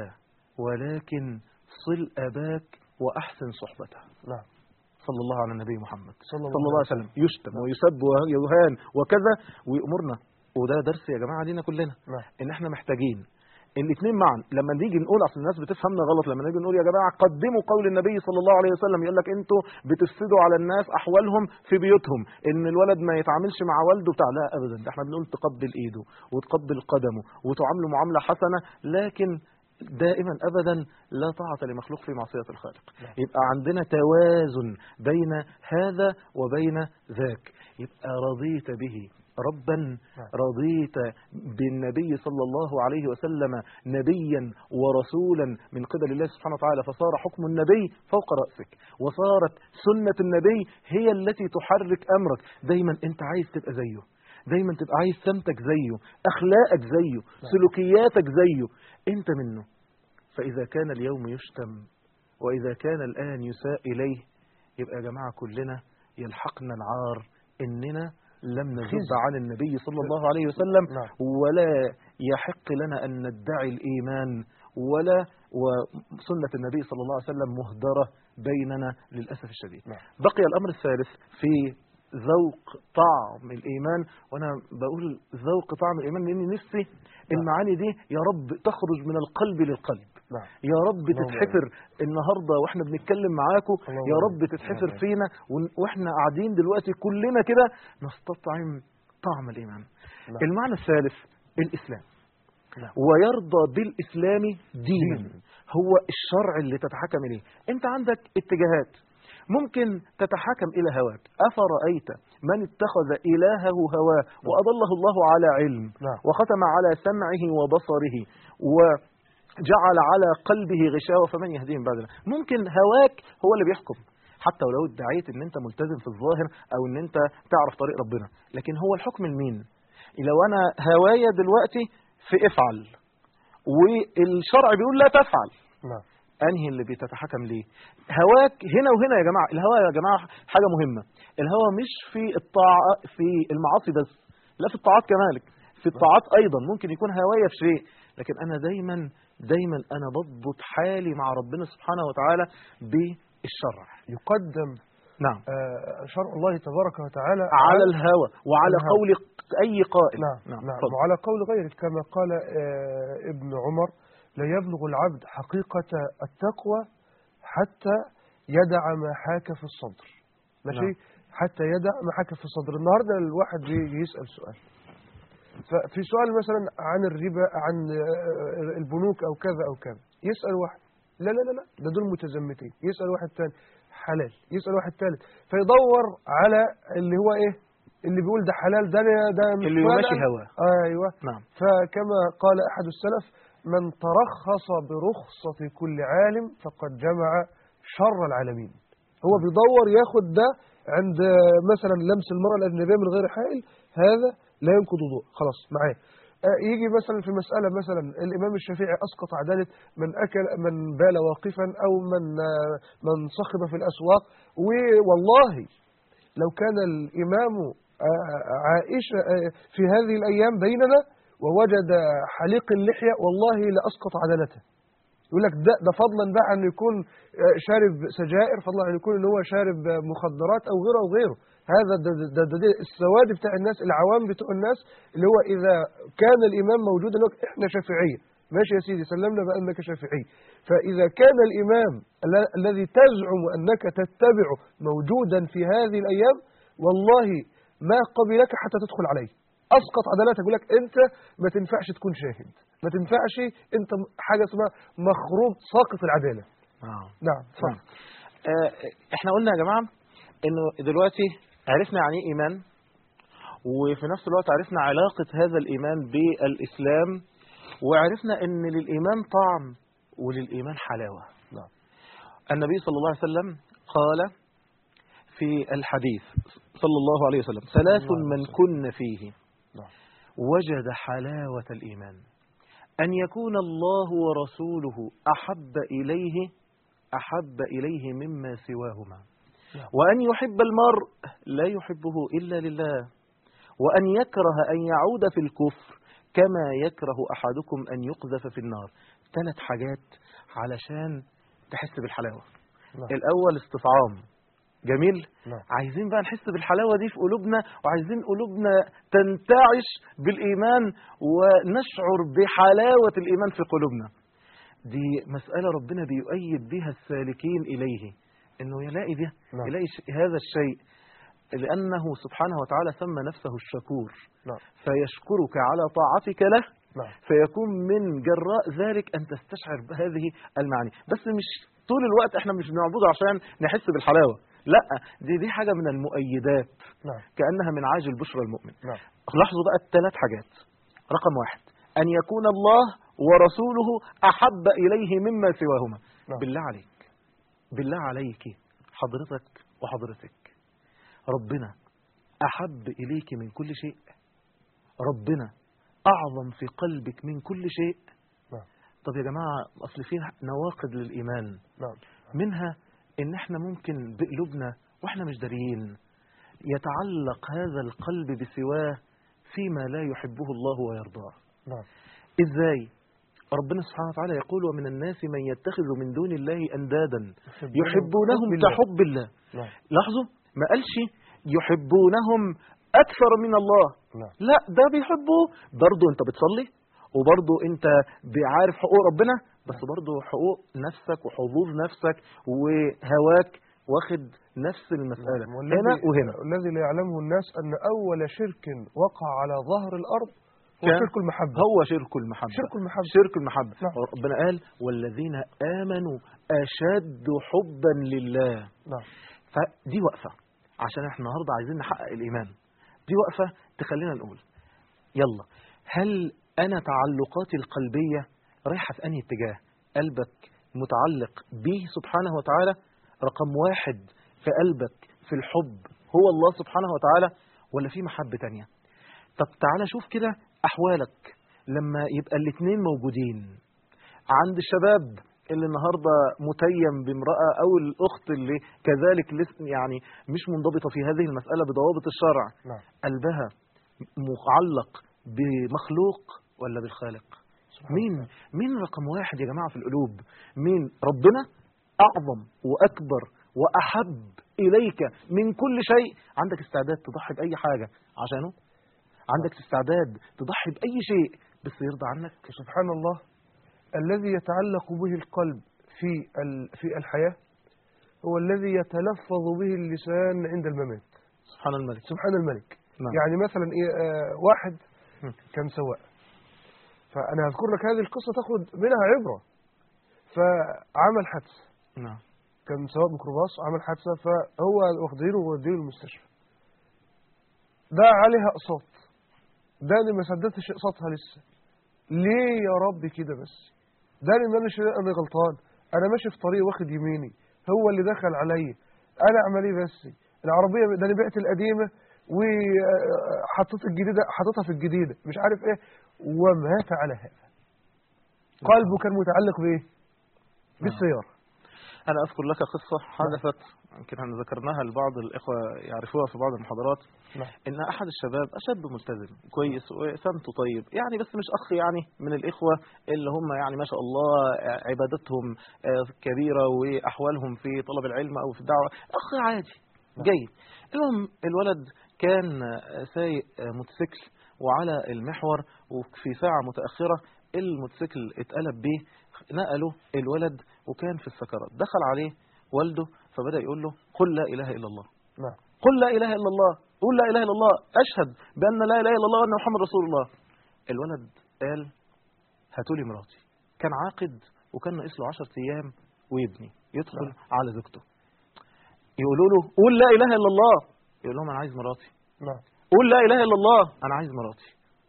ولكن صل أباك وأحسن صحبته نعم صلى الله على النبي محمد صلى الله صلى الله عليه وسلم يشتم ويسب ويهان وكذا ويأمرنا وده درس يا جماعة لينا كلنا نعم ان احنا محتاجين الاثنين معا لما نيجي نقول اصل الناس بتفهمنا غلط لما نيجي نقول يا جماعه قدموا قول النبي صلى الله عليه وسلم يقول لك انتوا بتفسدوا على الناس احوالهم في بيوتهم ان الولد ما يتعاملش مع والده بتاع لا ابدا ده احنا بنقول تقبل ايده وتقبل قدمه وتعامله معامله حسنه لكن دائما ابدا لا طاعه لمخلوق في معصيه الخالق نعم. يبقى عندنا توازن بين هذا وبين ذاك يبقى رضيت به ربا رضيت بالنبي صلى الله عليه وسلم نبيا ورسولا من قبل الله سبحانه وتعالى فصار حكم النبي فوق رأسك وصارت سنة النبي هي التي تحرك أمرك دايما أنت عايز تبقى زيه دايما تبقى عايز سمتك زيه أخلاقك زيه سلوكياتك زيه أنت منه فإذا كان اليوم يشتم وإذا كان الآن يساء إليه يبقى يا جماعة كلنا يلحقنا العار إننا لم نذب خزي. عن النبي صلى الله عليه وسلم نعم. ولا يحق لنا أن ندعي الإيمان ولا وسنة النبي صلى الله عليه وسلم مهدرة بيننا للأسف الشديد نعم. بقي الأمر الثالث في ذوق طعم الإيمان وأنا بقول ذوق طعم الإيمان لأن نفسي المعاني دي يا رب تخرج من القلب للقلب نعم يا رب اللهم تتحفر النهارده واحنا بنتكلم معاكم اللهم يا آمين. رب تتحفر اللهم فينا ون- واحنا قاعدين دلوقتي كلنا كده نستطعم طعم الايمان نعم. المعنى الثالث الاسلام نعم. ويرضى بالاسلام دينا دينا. هو الشرع اللي تتحكم اليه انت عندك اتجاهات ممكن تتحكم الى هواك افرايت من اتخذ الهه هواه واضله الله على علم نعم. وختم على سمعه وبصره وجعل على قلبه غشاوة فمن يهديه من بعد الله ممكن هواك هو اللي بيحكم حتى ولو ادعيت ان انت ملتزم في الظاهر او ان انت تعرف طريق ربنا لكن هو الحكم لمين لو انا هوايا دلوقتي في افعل والشرع بيقول لا تفعل نعم انهي اللي بتتحكم ليه هواك هنا وهنا يا جماعه الهوى يا جماعه حاجه مهمه الهوى مش في الطاعه في المعاصي بس لا في الطاعات كذلك في الطاعات ايضا ممكن يكون هوايا في شيء لكن انا دايما دايما انا بضبط حالي مع ربنا سبحانه وتعالى بالشرع يقدم نعم آه، شرع الله تبارك وتعالى على الهوى وعلى الهوى. قول اي قائل نعم نعم, نعم اتفضل. وعلى قول غيرك كما قال آه، ابن عمر لا يبلغ العبد حقيقة التقوى حتى يدع ما حاك في الصدر ماشي نعم. حتى يدع ما حاك في الصدر النهارده الواحد بيجي يسأل سؤال ففي سؤال مثلا عن الربا عن آه، البنوك او كذا او كذا يسأل واحد لا لا لا لا ده دول متزمتين يسأل واحد تاني حلال يسأل واحد ثالث فيدور على اللي هو ايه اللي بيقول ده حلال ده ده مش اللي فلان. يمشي هواه ايوه نعم فكما قال احد السلف من ترخص برخصة كل عالم فقد جمع شر العالمين هو بيدور ياخد ده عند آه، مثلا لمس المرأة الأجنبية من غير حائل هذا لا ينقض وضوء خلاص معاه آه، يجي مثلا في مسألة مثلا الإمام الشافعي أسقط عدالة من أكل من بال واقفا أو من آه، من صخب في الأسواق والله لو كان الإمام آه، عائشة آه، في هذه الأيام بيننا ووجد حليق اللحية والله لأسقط عدالته يقول لك ده, ده فضلا بقى أن يكون آه، شارب سجائر فضلا أن يكون أن هو شارب آه، مخدرات أو غيره أو غيره هذا ده, ده, ده, ده, ده السواد بتاع الناس العوام بتوع الناس اللي هو إذا كان الإمام موجودا يقول لك إحنا شافعية ماشي يا سيدي سلمنا بأنك شافعي فإذا كان الإمام ال- الذي تزعم أنك تتبعه موجودا في هذه الأيام والله ما قبلك حتى تدخل عليه أسقط عدالتك يقول لك أنت ما تنفعش تكون شاهد ما تنفعش أنت حاجة اسمها مخروم ساقط العدالة نعم نعم صح آه، احنا قلنا يا جماعه انه دلوقتي عرفنا يعني ايه ايمان وفي نفس الوقت عرفنا علاقه هذا الايمان بالاسلام وعرفنا ان للايمان طعم وللايمان حلاوه نعم النبي صلى الله عليه وسلم قال في الحديث صلى الله عليه وسلم ثلاث الله عليه من وسلم. كن فيه نعم وجد حلاوة الإيمان أن يكون الله ورسوله أحب إليه أحب إليه مما سواهما نعم. وأن يحب المرء لا يحبه إلا لله وأن يكره أن يعود في الكفر كما يكره أحدكم أن يقذف في النار ثلاث حاجات علشان تحس بالحلاوة نعم الأول استطعام جميل نعم عايزين بقى نحس بالحلاوة دي في قلوبنا وعايزين قلوبنا تنتعش بالإيمان ونشعر بحلاوة الإيمان في قلوبنا دي مسألة ربنا بيؤيد بها السالكين إليه إنه يلاقي ده نعم. يلاقي ش- هذا الشيء لأنه سبحانه وتعالى سمى نفسه الشكور نعم فيشكرك على طاعتك له نعم فيكون من جراء ذلك أن تستشعر بهذه المعاني بس مش طول الوقت احنا مش بنعبده عشان نحس بالحلاوة لا دي دي حاجة من المؤيدات نعم كأنها من عاجل بشرى المؤمن نعم لاحظوا بقى الثلاث حاجات رقم واحد أن يكون الله ورسوله أحب إليه مما سواهما نعم. بالله عليك بالله عليك حضرتك وحضرتك ربنا أحب إليك من كل شيء ربنا أعظم في قلبك من كل شيء نعم طب يا جماعة أصل في نواقض للإيمان نعم منها ان احنا ممكن بقلوبنا واحنا مش داريين يتعلق هذا القلب بسواه فيما لا يحبه الله ويرضاه نعم ازاي ربنا سبحانه وتعالى يقول ومن الناس من يتخذ من دون الله اندادا يحبونهم حب الله. كحب الله نعم لاحظوا ما قالش يحبونهم أكثر من الله نعم لا ده بيحبه برضه انت بتصلي وبرضه انت عارف حقوق ربنا بس برضه حقوق نفسك وحظوظ نفسك وهواك واخد نفس المسألة والذي- هنا وهنا الذي لا يعلمه الناس أن أول شرك وقع على ظهر الأرض هو كان- شرك المحبة هو شرك المحبة شرك المحبة شرك المحبة نعم. ربنا قال والذين آمنوا أشد حبا لله نعم فدي وقفة عشان احنا النهاردة عايزين نحقق الإيمان دي وقفة تخلينا نقول يلا هل أنا تعلقاتي القلبية رايحة في أنهي اتجاه قلبك متعلق به سبحانه وتعالى رقم واحد في قلبك في الحب هو الله سبحانه وتعالى ولا في محبة تانية طب تعالى شوف كده أحوالك لما يبقى الاتنين موجودين عند الشباب اللي النهارده متيم بامرأة أو الأخت اللي كذلك لسه يعني مش منضبطة في هذه المسألة بضوابط الشرع نعم قلبها معلق بمخلوق ولا بالخالق سبحان مين الله. مين رقم واحد يا جماعة في القلوب مين ربنا أعظم وأكبر وأحب إليك من كل شيء عندك استعداد تضحي بأي حاجة عشانه عندك استعداد تضحي بأي شيء بس يرضى عنك سبحان الله الذي يتعلق به القلب في ال- في الحياة هو الذي يتلفظ به اللسان عند الممات سبحان الملك سبحان الملك نعم. يعني مثلا ايه آه واحد م. كان سواق فانا هذكر لك هذه القصه تاخذ منها عبره فعمل حادثه نعم كان سواق ميكروباص عمل حادثه فهو واخدينه وودينه المستشفى ده عليها اقساط ده اللي ما سددتش اقساطها لسه ليه يا رب كده بس ده اللي ماليش انا غلطان انا ماشي في طريق واخد يميني هو اللي دخل عليا انا اعمل ايه بس العربيه ده انا بعت القديمه وحطيت الجديده حطيتها في الجديده مش عارف ايه ومات على هذا قلبه كان متعلق بايه بالسياره أنا أذكر لك قصة حدثت يمكن أن ذكرناها لبعض الإخوة يعرفوها في بعض المحاضرات نعم. إن أحد الشباب أشد ملتزم كويس وسمته طيب يعني بس مش أخ يعني من الإخوة اللي هم يعني ما شاء الله عبادتهم آه، كبيرة وأحوالهم في طلب العلم أو في الدعوة أخ عادي جيد المهم الولد كان آه، سايق آه، موتوسيكل وعلى المحور وفي ساعة متأخرة الموتوسيكل اتقلب بيه نقلوا الولد وكان في السكرات دخل عليه والده فبدأ يقول له قل لا إله إلا الله نعم قل لا إله إلا الله قل لا إله إلا الله أشهد بأن لا إله إلا الله وأن محمد رسول الله الولد قال هاتوا لي مراتي كان عاقد وكان ناقص له 10 أيام ويبني يدخل نعم. على زوجته يقولوا له قول لا إله إلا الله يقول لهم أنا عايز مراتي نعم قول لا إله إلا الله أنا عايز مراتي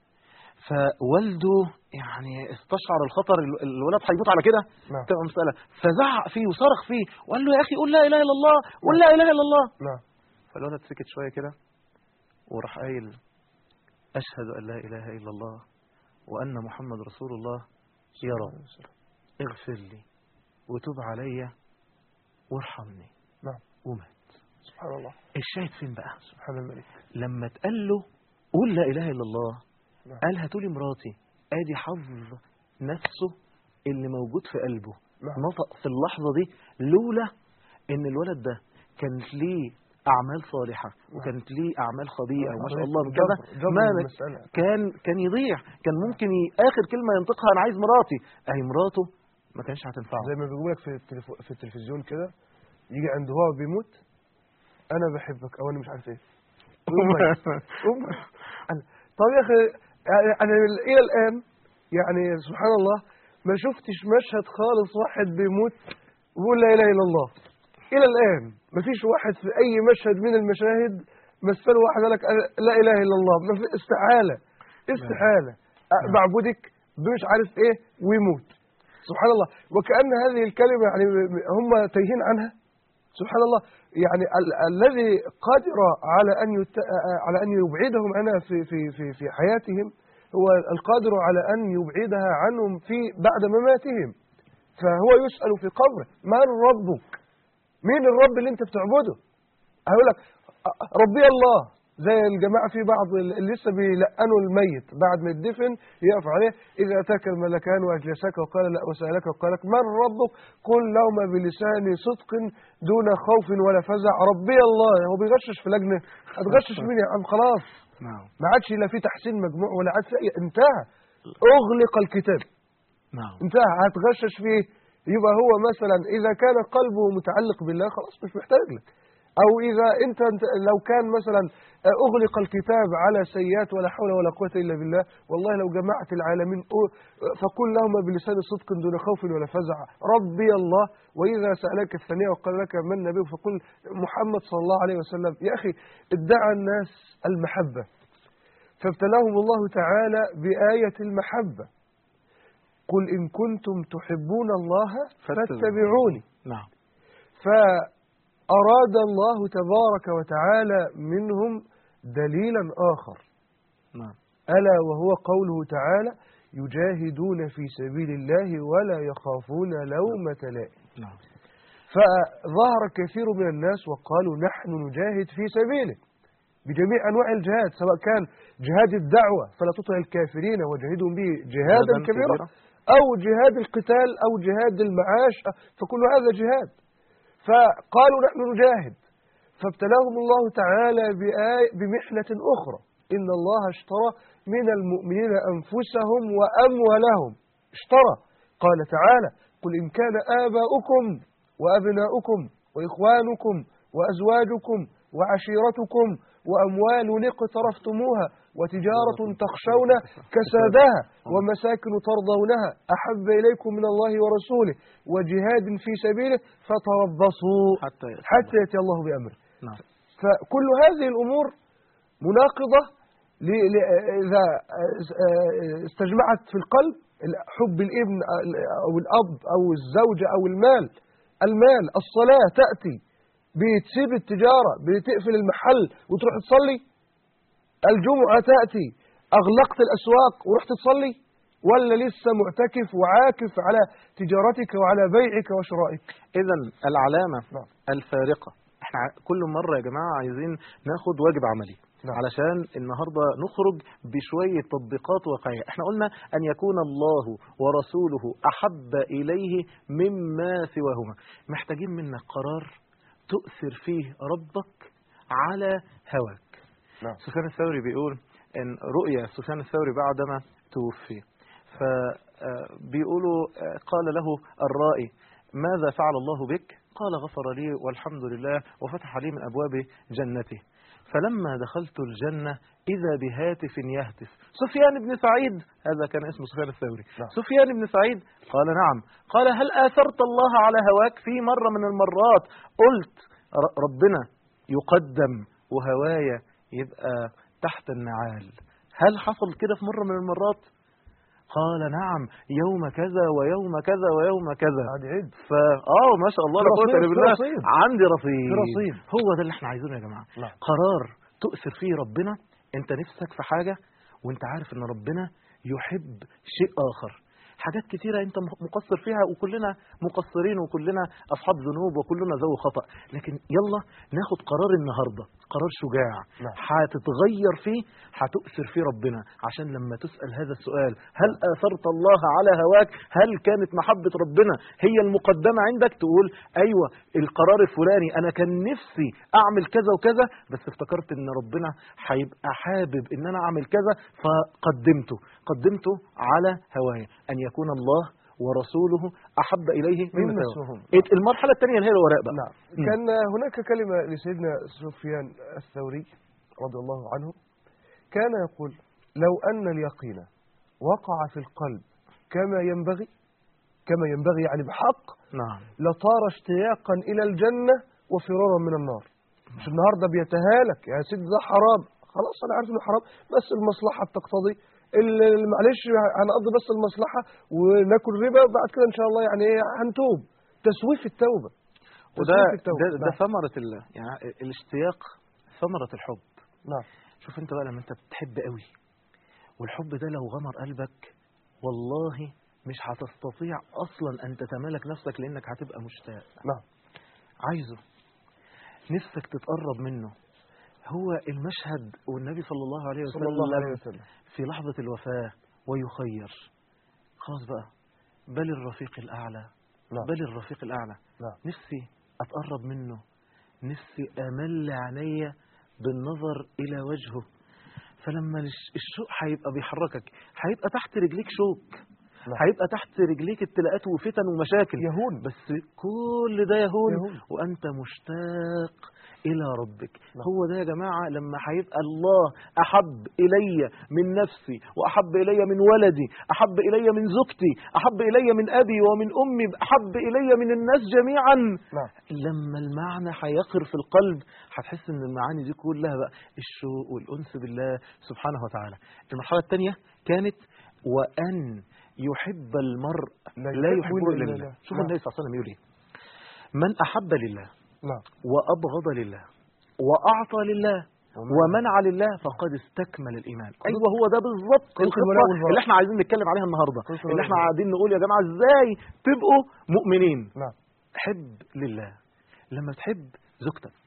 فوالده يعني استشعر الخطر ال- الولد هيموت على كده نعم. تبقى مسألة فزعق فيه وصرخ فيه وقال له يا أخي قول لا إله إلا الله قول لا إله إلا الله نعم فالولد سكت شوية كده وراح قايل أشهد أن لا إله إلا الله وأن محمد رسول الله يا رب اغفر لي وتوب عليا وارحمني نعم ومات سبحان الله الشاهد فين بقى سبحان الملك لما اتقال له قول لا إله إلا الله نعم. قال هاتولي مراتي ادي حظ نفسه اللي موجود في قلبه نعم. نطق في اللحظة دي لولا ان الولد ده كانت ليه اعمال صالحة وكانت ليه اعمال خبيئة وما شاء الله من كده جبر- جبر ما المسألة. كان كان يضيع كان ممكن ي... اخر كلمة ينطقها انا عايز مراتي اهي مراته ما كانش هتنفعه زي ما بيقول لك في التليفو... في التلفزيون كده يجي عند هو بيموت انا بحبك او انا مش عارف ايه أمك. أمك. أنا- طب يا اخي يعني انا الى الان يعني سبحان الله ما شفتش مشهد خالص واحد بيموت ويقول لا اله الا الله الى الان ما فيش واحد في اي مشهد من المشاهد مثله واحد قال لك أنا لا اله الا الله ما في استحاله استحاله أه، بعبدك مش عارف ايه ويموت سبحان الله وكأن هذه الكلمة يعني هم تايهين عنها سبحان الله يعني ال الذي قادر على أن يت... على أن يبعدهم عنها في في في في حياتهم هو القادر على أن يبعدها عنهم في بعد مماتهم فهو يسأل في قبره من ربك؟ مين الرب اللي أنت بتعبده؟ هيقول لك ربي الله زي الجماعة في بعض اللي لسه بيلقنوا الميت بعد ما يدفن يقف عليه إذا أتاك الملكان وأجلسك وقال لا وسألك وقال لك من ربك قل لهما بلسان صدق دون خوف ولا فزع ربي الله هو بيغشش في لجنة هتغشش مين يا عم خلاص نعم ما عادش لا في تحسين مجموع ولا عاد في أي- انتهى أغلق الكتاب نعم انتهى هتغشش فيه يبقى هو مثلا إذا كان قلبه متعلق بالله خلاص مش محتاج لك أو إذا أنت أنت لو كان مثلا أغلق الكتاب على سيئات ولا حول ولا قوة إلا بالله والله لو جمعت العالمين أو- فقل لهما بلسان صدق دون خوف ولا فزع ربي الله وإذا سألك الثانية وقال لك من نبي فقل محمد صلى الله عليه وسلم يا أخي ادعى الناس المحبة فابتلاهم الله تعالى بآية المحبة قل إن كنتم تحبون الله فاتبعوني نعم فأراد الله تبارك وتعالى منهم دليلا آخر نعم ألا وهو قوله تعالى يجاهدون في سبيل الله ولا يخافون لومة لائم نعم فظهر كثير من الناس وقالوا نحن نجاهد في سبيله بجميع أنواع الجهاد سواء كان جهاد الدعوة فلا تطع الكافرين وجاهدهم به جهادا جهاداً كبيرا كبيرا. أو جهاد القتال أو جهاد المعاش فكل هذا جهاد فقالوا نحن نجاهد فابتلاهم الله تعالى بآي بمحنة أخرى إن الله اشترى من المؤمنين أنفسهم وأموالهم اشترى قال تعالى قل إن كان آباؤكم وأبناؤكم وإخوانكم وأزواجكم وعشيرتكم وأموال اقترفتموها وتجارة تخشون كسادها ومساكن ترضونها أحب إليكم من الله ورسوله وجهاد في سبيله فتربصوا حتى يأتي حتى يأتي الله بأمره نعم فكل هذه الأمور مناقضة ل- ل- إذا استجمعت في القلب حب الابن أو الأب أو الزوجة أو المال المال الصلاة تأتي بتسيب التجارة بتقفل المحل وتروح تصلي الجمعة تأتي أغلقت الأسواق ورحت تصلي ولا لسه معتكف وعاكف على تجارتك وعلى بيعك وشرائك إذا العلامة نعم. الفارقة احنا ع- كل مرة يا جماعة عايزين ناخد واجب عملي نعم. علشان النهاردة نخرج بشوية تطبيقات واقعية احنا قلنا أن يكون الله ورسوله أحب إليه مما سواهما محتاجين منك قرار تؤثر فيه ربك على هواك نعم. سفيان الثوري بيقول ان رؤيا سفيان الثوري بعدما توفي فبيقولوا قال له الرائي ماذا فعل الله بك قال غفر لي والحمد لله وفتح لي من أبواب جنته فلما دخلت الجنة إذا بهاتف يهتف سفيان بن سعيد هذا كان اسمه سفيان الثوري نعم. سفيان بن سعيد قال نعم قال هل آثرت الله على هواك في مرة من المرات قلت ر- ربنا يقدم وهوايا يبقى تحت النعال هل حصل كده في مرة من المرات قال نعم يوم كذا ويوم كذا ويوم كذا قاعد يعد فا اه ما شاء الله في لا قوه رصيد، الا في بالله رصيد. عندي رصيد في رصيد. هو ده اللي احنا عايزينه يا جماعه نعم. قرار تؤثر فيه ربنا انت نفسك في حاجه وانت عارف ان ربنا يحب شيء اخر حاجات كتيرة انت مقصر فيها وكلنا مقصرين وكلنا اصحاب ذنوب وكلنا ذو خطأ لكن يلا ناخد قرار النهاردة قرار شجاع نعم. هتتغير فيه هتؤثر فيه ربنا عشان لما تسأل هذا السؤال هل آثرت الله على هواك هل كانت محبة ربنا هي المقدمة عندك تقول أيوة القرار الفلاني أنا كان نفسي أعمل كذا وكذا بس افتكرت إن ربنا هيبقى حابب إن أنا أعمل كذا فقدمته قدمته على هوايا أن يكون الله ورسوله أحب إليه مما مما سواهم. سواهم المرحلة الثانية اللي هي الوراء بقى نعم مم. كان هناك كلمة لسيدنا سفيان الثوري رضي الله عنه كان يقول لو أن اليقين وقع في القلب كما ينبغي كما ينبغي يعني بحق نعم لطار اشتياقا إلى الجنة وفرارا من النار مش النهاردة بيتهالك يا سيدي ده حرام خلاص أنا عارف إنه حرام بس المصلحة بتقتضي ال- ال- معلش هنقضي بس المصلحة وناكل ربا بعد كده إن شاء الله يعني إيه هنتوب تسويف التوبة وده تسويف التوبة. ده, ده نعم. ثمرة ال... يعني الاشتياق ثمرة الحب نعم شوف انت بقى لما انت بتحب قوي والحب ده لو غمر قلبك والله مش هتستطيع اصلا ان تتمالك نفسك لانك هتبقى مشتاق نعم عايزه نفسك تتقرب منه هو المشهد والنبي صلى الله عليه وسلم صلى الله عليه وسلم في لحظة الوفاة ويخير خلاص بقى بل الرفيق الأعلى نعم. بل الرفيق الأعلى نعم. نفسي أتقرب منه نفسي أمل عينيا بالنظر إلى وجهه فلما الش- الشوق هيبقى بيحركك هيبقى تحت رجليك شوك نعم. هيبقى تحت رجليك ابتلاءات وفتن ومشاكل يهون بس كل ده يهون, يهون. وأنت مشتاق إلى ربك نعم. هو ده يا جماعة لما هيبقى الله أحب إلي من نفسي وأحب إلي من ولدي أحب إلي من زوجتي أحب إلي من أبي ومن أمي أحب إلي من الناس جميعا نعم لما المعنى هيقر في القلب هتحس ان المعاني دي كلها بقى الشوق والانس بالله سبحانه وتعالى المرحله الثانيه كانت وان يحب المرء لا لا يحب يحبه إلا الا لله. لله شوف نعم. النبي صلى الله عليه وسلم يقول ايه من احب لله نعم وابغض لله واعطى لله ومن- ومنع لله فقد استكمل الايمان ايوه هو ده بالظبط قلت الخطه الولاء والبراء. اللي احنا عايزين نتكلم عليها النهارده قلت اللي الولاء احنا والبراء. قاعدين نقول يا جماعه ازاي تبقوا مؤمنين نعم حب لله لما تحب زوجتك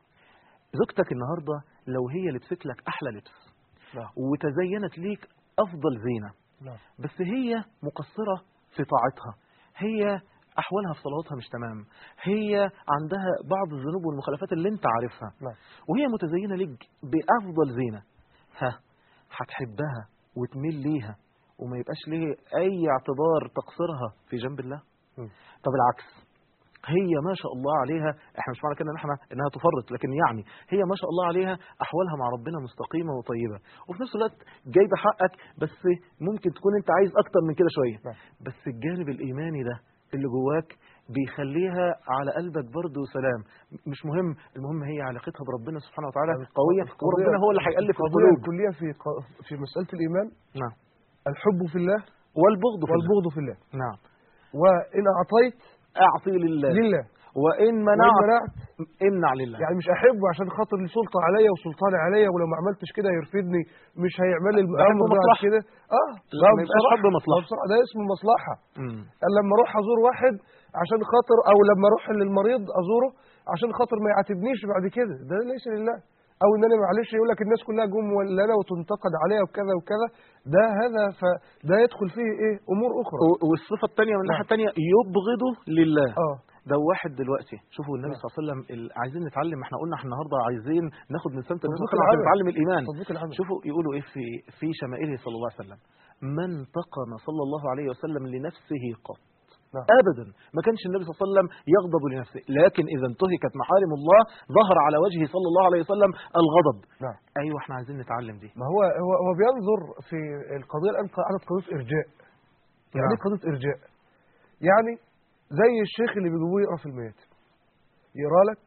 زوجتك النهارده لو هي لبست لك احلى لبس نعم وتزينت ليك افضل زينه نعم بس هي مقصره في طاعتها هي احوالها في صلواتها مش تمام هي عندها بعض الذنوب والمخالفات اللي انت عارفها نعم وهي متزينه ليك بافضل زينه ها هتحبها وتميل ليها وما يبقاش ليه اي اعتبار تقصيرها في جنب الله مم. طب العكس هي ما شاء الله عليها احنا مش معنى كده ان احنا انها تفرط لكن يعني هي ما شاء الله عليها احوالها مع ربنا مستقيمه وطيبه وفي نفس الوقت جايبه حقك بس ممكن تكون انت عايز اكتر من كده شويه نعم. بس الجانب الايماني ده اللي جواك بيخليها على قلبك برضه سلام مش مهم المهم هي علاقتها بربنا سبحانه وتعالى قويه القضية- وربنا هو اللي هيألف القضية القلوب الكلية في ق- في مسألة الإيمان نعم الحب في الله والبغض في الله. والبغض في الله نعم وإن أعطيت اعطي لله لله وان وإن منعت منعت امنع لله يعني مش أحبه عشان خاطر لي سلطة عليا وسلطان عليا ولو ما عملتش كده يرفدني مش هيعمل لي الأمر ده مصلحة. كده اه لا، ما يبقاش بصراحة- حب مصلحة. بصراحة ده اسمه مصلحة مم. قال لما اروح ازور واحد عشان خاطر او لما اروح للمريض ازوره عشان خاطر ما يعاتبنيش بعد كده ده ليس لله او ان انا معلش يقول لك الناس كلها جم ولا انا وتنتقد عليها وكذا وكذا ده هذا فده يدخل فيه ايه امور اخرى و- والصفة الثانية من الناحية نعم. الثانية يبغضه لله اه ده واحد دلوقتي شوفوا النبي نعم. صلى الله عليه وسلم ال- عايزين نتعلم احنا قلنا احنا النهارده عايزين ناخد من سمت النبي صلى الله تطبيق عليه وسلم عشان العمل. نتعلم الايمان تطبيق العمل شوفوا يقولوا ايه في في شمائله صلى الله عليه وسلم من تقن صلى الله عليه وسلم لنفسه قط نعم. ابدا ما كانش النبي صلى الله عليه وسلم يغضب لنفسه لكن اذا انتهكت محارم الله ظهر على وجهه صلى الله عليه وسلم الغضب نعم ايوه احنا عايزين نتعلم دي ما هو هو هو بينظر في القضيه الان قاعده قضيه ارجاء يعني نعم. ايه قضيه ارجاء يعني زي الشيخ اللي بيجيبوه يقرا في الميت يقرا لك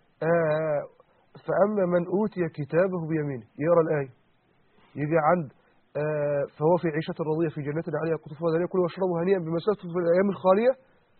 آه فاما من اوتي كتابه بيمينه يقرا الايه يجي عند آه فهو في عيشه راضيه في جنات عليها قطوفها دانيه كلوا واشربوا هنيئا بما اسلفتم في الايام الخاليه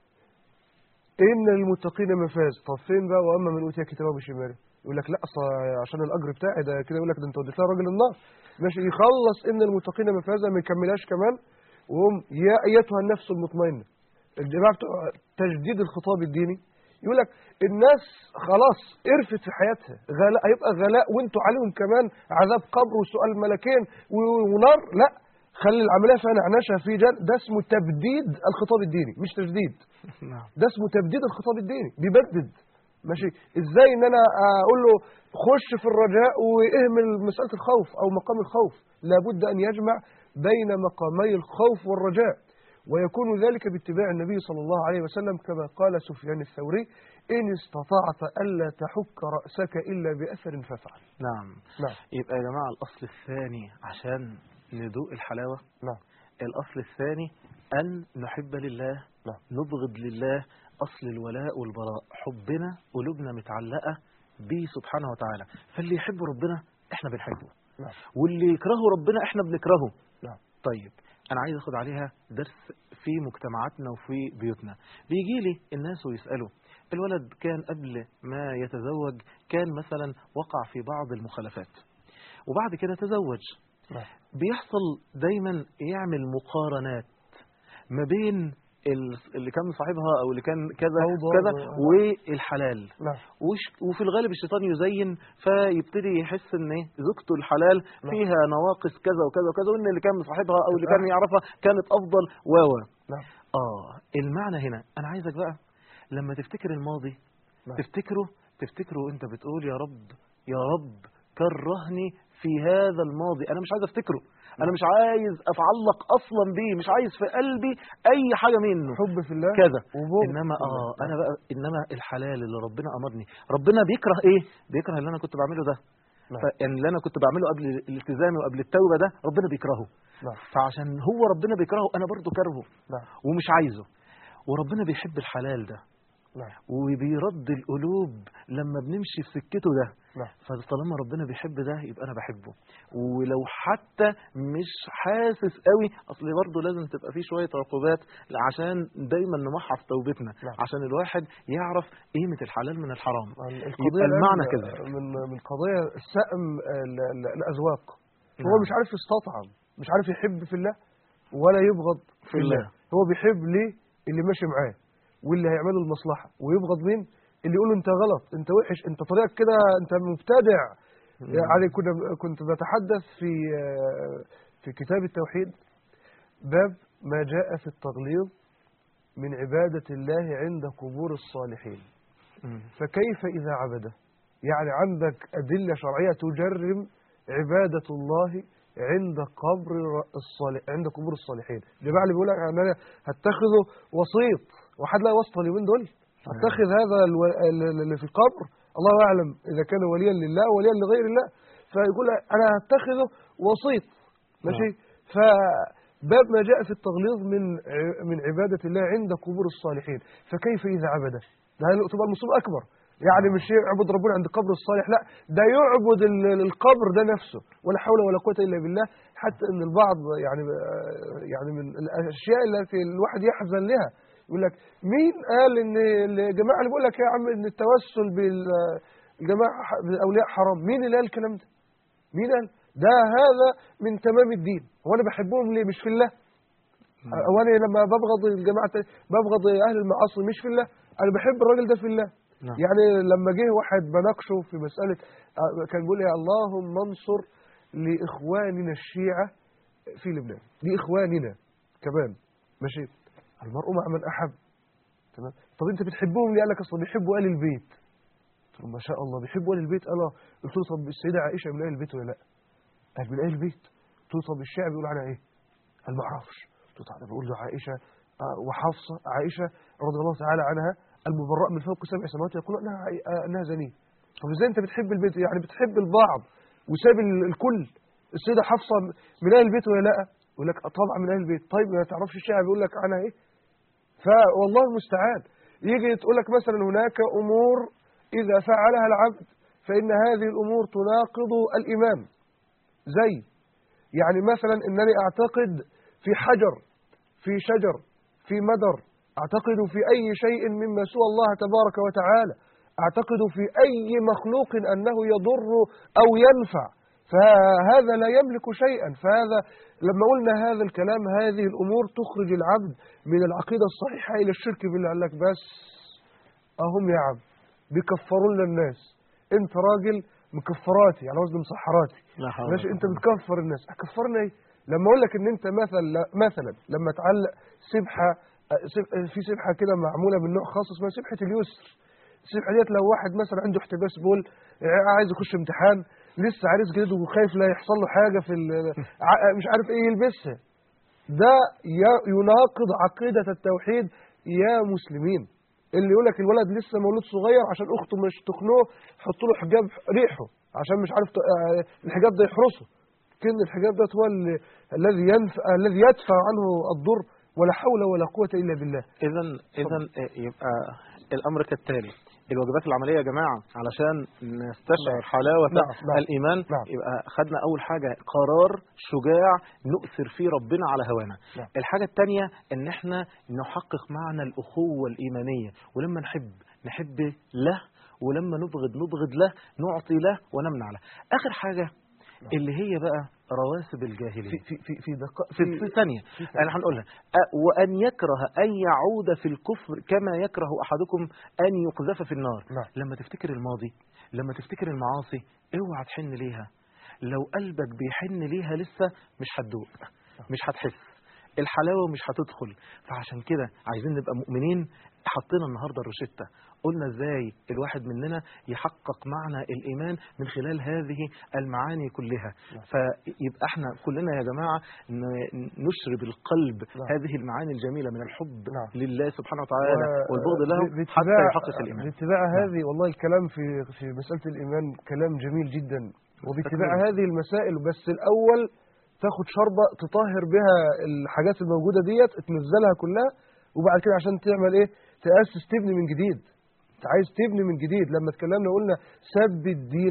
ان للمتقين مفاز طب فين بقى واما من اوتي كتابه بشماله يقول لك لا اصل عشان الاجر بتاعي ده كده يقول لك ده انت وديت لها راجل النار ماشي يخلص ان المتقين مفازا ما يكملهاش كمان وهم يا ايتها النفس المطمئنه الجماعه بتوع تجديد الخطاب الديني يقول لك الناس خلاص قرفت في حياتها غلاء هيبقى غلاء وانتوا عليهم كمان عذاب قبر وسؤال ملكين و- ونار لا خلي العمليه فيها نعنشه في جن ده اسمه تبديد الخطاب الديني مش تجديد نعم ده اسمه تبديد الخطاب الديني بيبدد ماشي ازاي ان انا اقول له خش في الرجاء واهمل مساله الخوف او مقام الخوف لابد ان يجمع بين مقامي الخوف والرجاء ويكون ذلك باتباع النبي صلى الله عليه وسلم كما قال سفيان الثوري ان استطعت الا تحك راسك الا باثر فافعل نعم نعم يبقى يا جماعة الأصل الثاني عشان ندوق الحلاوة نعم الأصل الثاني أن نحب لله نعم. نبغض لله أصل الولاء والبراء حبنا قلوبنا متعلقة به سبحانه وتعالى فاللي يحب ربنا احنا بنحبه نعم واللي يكرهه ربنا احنا بنكرهه نعم طيب أنا عايز أخد عليها درس في مجتمعاتنا وفي بيوتنا بيجي لي الناس ويسألوا الولد كان قبل ما يتزوج كان مثلا وقع في بعض المخالفات وبعد كده تزوج نعم بيحصل دايما يعمل مقارنات ما بين ال- اللي كان مصاحبها او اللي كان كذا فوضى كذا و- والحلال نعم وش- وفي الغالب الشيطان يزين فيبتدي يحس ان إيه زوجته الحلال نعم. فيها نواقص كذا وكذا وكذا وان اللي كان مصاحبها او اللي نعم. كان يعرفها كانت افضل و نعم اه المعنى هنا انا عايزك بقى لما تفتكر الماضي نعم. تفتكره تفتكره وانت بتقول يا رب يا رب كرهني في هذا الماضي انا مش عايز افتكره انا مش عايز اتعلق اصلا بيه مش عايز في قلبي اي حاجه منه حب في الله كذا وبغض انما في الله. اه انا بقى انما الحلال اللي ربنا امرني ربنا بيكره ايه بيكره اللي انا كنت بعمله ده نعم. ف- يعني اللي انا كنت بعمله قبل الالتزام وقبل التوبه ده ربنا بيكرهه نعم فعشان هو ربنا بيكرهه انا برضو كرهه نعم ومش عايزه وربنا بيحب الحلال ده نعم وبيرد القلوب لما بنمشي في سكته ده نعم فطالما ربنا بيحب ده يبقى انا بحبه ولو حتى مش حاسس قوي اصل برضه لازم تبقى فيه شويه عقوبات عشان دايما نمحص توبتنا نعم. عشان الواحد يعرف قيمه الحلال من الحرام القضية يبقى المعنى الآن كده من من قضايا سأم ال- ال- الأذواق هو نعم. مش عارف يستطعم مش عارف يحب في الله ولا يبغض في, في الله. الله. هو بيحب ليه اللي ماشي معاه واللي هيعمله المصلحة ويبغض مين اللي يقول له انت غلط انت وحش انت طريقك كده انت مبتدع يعني كنا كنت بتحدث في آه، في كتاب التوحيد باب ما جاء في التغليظ من عبادة الله عند قبور الصالحين مم. فكيف إذا عبده يعني عندك أدلة شرعية تجرم عبادة الله عند قبر الصالح عند قبور الصالحين الجماعة اللي بيقول لك أن أنا هتخذه وسيط وحد لا وسط اليومين دول هتخذ هذا الو... ال- اللي في القبر الله أعلم إذا كان وليا لله أو وليا لغير الله فيقول أنا هتخذه وسيط ماشي فباب ما جاء في التغليظ من ع- من عبادة الله عند قبور الصالحين فكيف إذا عبده ده تبقى المصيبة أكبر يعني مش يعبد ربنا عند قبر الصالح لا ده يعبد ال- القبر ده نفسه ولا حول ولا قوة إلا بالله حتى أن البعض يعني يعني من الأشياء التي الواحد يحزن لها يقول لك مين قال ان الجماعه اللي بيقول لك يا عم ان التوسل بالجماعه بالاولياء حرام مين اللي قال الكلام ده مين قال ده هذا من تمام الدين هو انا بحبهم ليه مش في الله هو انا لما ببغض الجماعه ببغض اهل المعاصي مش في الله انا بحب الراجل ده في الله نعم. يعني لما جه واحد بناقشه في مساله آه، كان بيقول يا اللهم انصر لاخواننا الشيعه في لبنان لاخواننا كمان ماشي المرء مع من احب تمام طب انت بتحبهم ليه قال لك اصل بيحبوا ال البيت قلت له ما شاء الله بيحبوا ال البيت قال آه. قلت له طب السيده عائشه من اهل البيت ولا لا قال من اهل البيت قلت له طب الشيعة بيقول عنها ايه قال ما اعرفش قلت له طب بقول له عائشه آه، وحفصه عائشه رضي الله تعالى عنها المبرأ من فوق سبع سماوات يقول انها عي- آه، انها زنيه طب ازاي انت بتحب البيت يعني بتحب البعض وساب ال- الكل السيده حفصه من اهل البيت ولا لا يقول لك آه، طبعا من اهل البيت طيب ما تعرفش الشيعة بيقول لك عنها ايه فوالله المستعان يجي تقول لك مثلا هناك امور اذا فعلها العبد فان هذه الامور تناقض الايمان زي يعني مثلا انني اعتقد في حجر في شجر في مدر اعتقد في اي شيء مما سوى الله تبارك وتعالى اعتقد في اي مخلوق انه يضر او ينفع فهذا لا يملك شيئا فهذا لما قلنا هذا الكلام هذه الامور تخرج العبد من العقيده الصحيحه الى الشرك بالله قال لك بس اهم يا عم بيكفروا لنا الناس انت راجل مكفراتي على وزن مسحراتي لا حول ماشي ولا انت قوة. بتكفر الناس هكفرنا ايه لما اقول لك ان انت مثلا مثلا لما تعلق سبحه اه، سب- اه، في سبحه كده معموله من نوع خاص اسمها سبحه اليسر السبحه ديت لو واحد مثلا عنده احتباس بول اه، عايز يخش امتحان لسه عريس جديد وخايف لا يحصل له حاجه في ال- ع- مش عارف ايه يلبسها ده ي- يناقض عقيده التوحيد يا مسلمين اللي يقول لك الولد لسه مولود صغير عشان اخته مش تخنوه حط له حجاب ريحه عشان مش عارف ت- آه، الحجاب ده يحرسه كان الحجاب ده هو ال- الذي ينفع الذي يدفع عنه الضر ولا حول ولا قوه الا بالله اذا اذا يبقى الامر كالتالي الواجبات العمليه يا جماعه علشان نستشعر حلاوه نعم، نعم. الايمان نعم. يبقى خدنا اول حاجه قرار شجاع نؤثر فيه ربنا على هوانا نعم. الحاجه الثانيه ان احنا نحقق معنى الاخوه الايمانيه ولما نحب نحب له ولما نبغض نبغض له نعطي له ونمنع له اخر حاجه اللي هي بقى رواسب الجاهليه في في في في دقائق في, في ثانية أنا هنقولها أ- وأن يكره أن يعود في الكفر كما يكره أحدكم أن يقذف في النار نعم. لما تفتكر الماضي لما تفتكر المعاصي اوعى تحن ليها لو قلبك بيحن ليها لسه مش هتدوق مش هتحس الحلاوة مش هتدخل فعشان كده عايزين نبقى مؤمنين حطينا النهاردة الروشتة قلنا ازاي الواحد مننا يحقق معنى الإيمان من خلال هذه المعاني كلها نعم. فيبقى احنا كلنا يا جماعة ن- نشرب القلب نعم. هذه المعاني الجميلة من الحب نعم. لله سبحانه وتعالى و- والبغض له باتباع- حتى يحقق الإيمان باتباع نعم. هذه والله الكلام في في مسألة الإيمان كلام جميل جدا وباتباع تكمل. هذه المسائل بس الأول تاخد شربة تطهر بها الحاجات الموجودة ديت تنزلها كلها وبعد كده عشان تعمل ايه تأسس تبني من جديد انت عايز تبني من جديد لما اتكلمنا قلنا سب الدين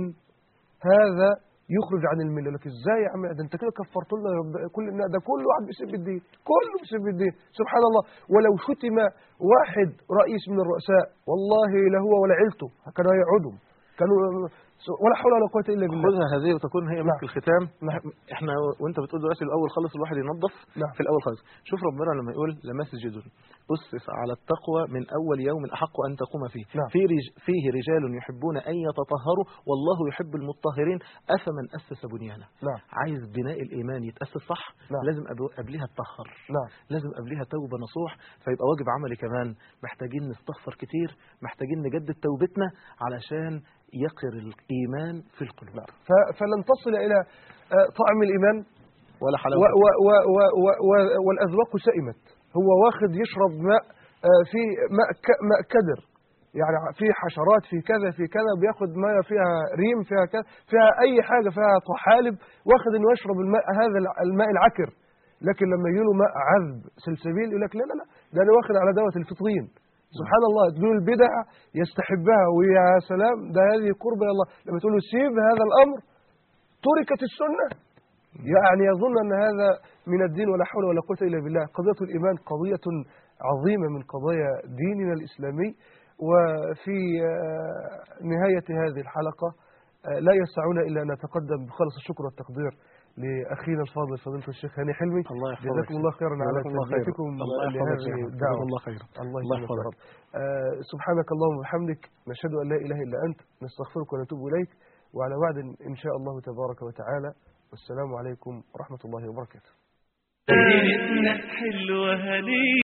هذا يخرج عن المله لك ازاي يا عم ده انت كده كفرت لنا يا رب كل الناس ده كل واحد بيسب الدين كله بيسب الدين سبحان الله ولو شتم واحد رئيس من الرؤساء والله لا هو ولا عيلته كانوا هيقعدوا كانوا ولا حول ولا قوه الا بالله خذها هذه وتكون هي مسك نعم. الختام نعم. احنا وانت بتقول دلوقتي الاول خالص الواحد ينظف نعم. في الاول خالص شوف ربنا لما يقول لمسجد اسس على التقوى من اول يوم احق ان تقوم فيه نعم. في رج فيه رجال يحبون ان يتطهروا والله يحب المطهرين افمن اسس بنيانه نعم عايز بناء الايمان يتاسس صح نعم. لازم قبل- قبلها الطهر نعم لازم قبلها توبة نصوح فيبقى واجب عملي كمان محتاجين نستغفر كتير محتاجين نجدد توبتنا علشان يقر الإيمان في القلوب نعم ف- فلن تصل الى آه، طعم الايمان ولا و حلاوة و و و و و والاذواق سئمت هو واخد يشرب ماء آه، في ماء ك- ماء كدر يعني في حشرات في كذا في كذا بياخد ميه فيها ريم فيها كذا فيها اي حاجه فيها طحالب واخد انه يشرب الماء هذا الع- الماء العكر لكن لما يجيله ماء عذب سلسبيل يقول لك لا لا لا ده انا واخد على دوت الفطرين سبحان الله تقول البدع يستحبها ويا سلام ده هذه قربة الى الله لما تقول له سيب هذا الامر تركت السنه يعني يظن أن هذا من الدين ولا حول ولا قوة إلا بالله قضية الإيمان قضية عظيمة من قضايا ديننا الإسلامي وفي آه، نهاية هذه الحلقة آه، لا يسعنا إلا أن نتقدم بخلص الشكر والتقدير لأخينا الفاضل فضيلة الشيخ هاني حلمي الله يحفظك جزاكم الله خيرا على جزاكم الله خيرا. تلبيتكم الله يحفظك يا لهذه أحمد. الدعوة جزاك الله خيرا الله الله يسلمك يا يحفظك رب آه، سبحانك اللهم وبحمدك نشهد أن لا إله إلا أنت نستغفرك ونتوب إليك وعلى وعد إن شاء الله تبارك وتعالى والسلام عليكم ورحمة الله وبركاته ليلتنا حلوة هنية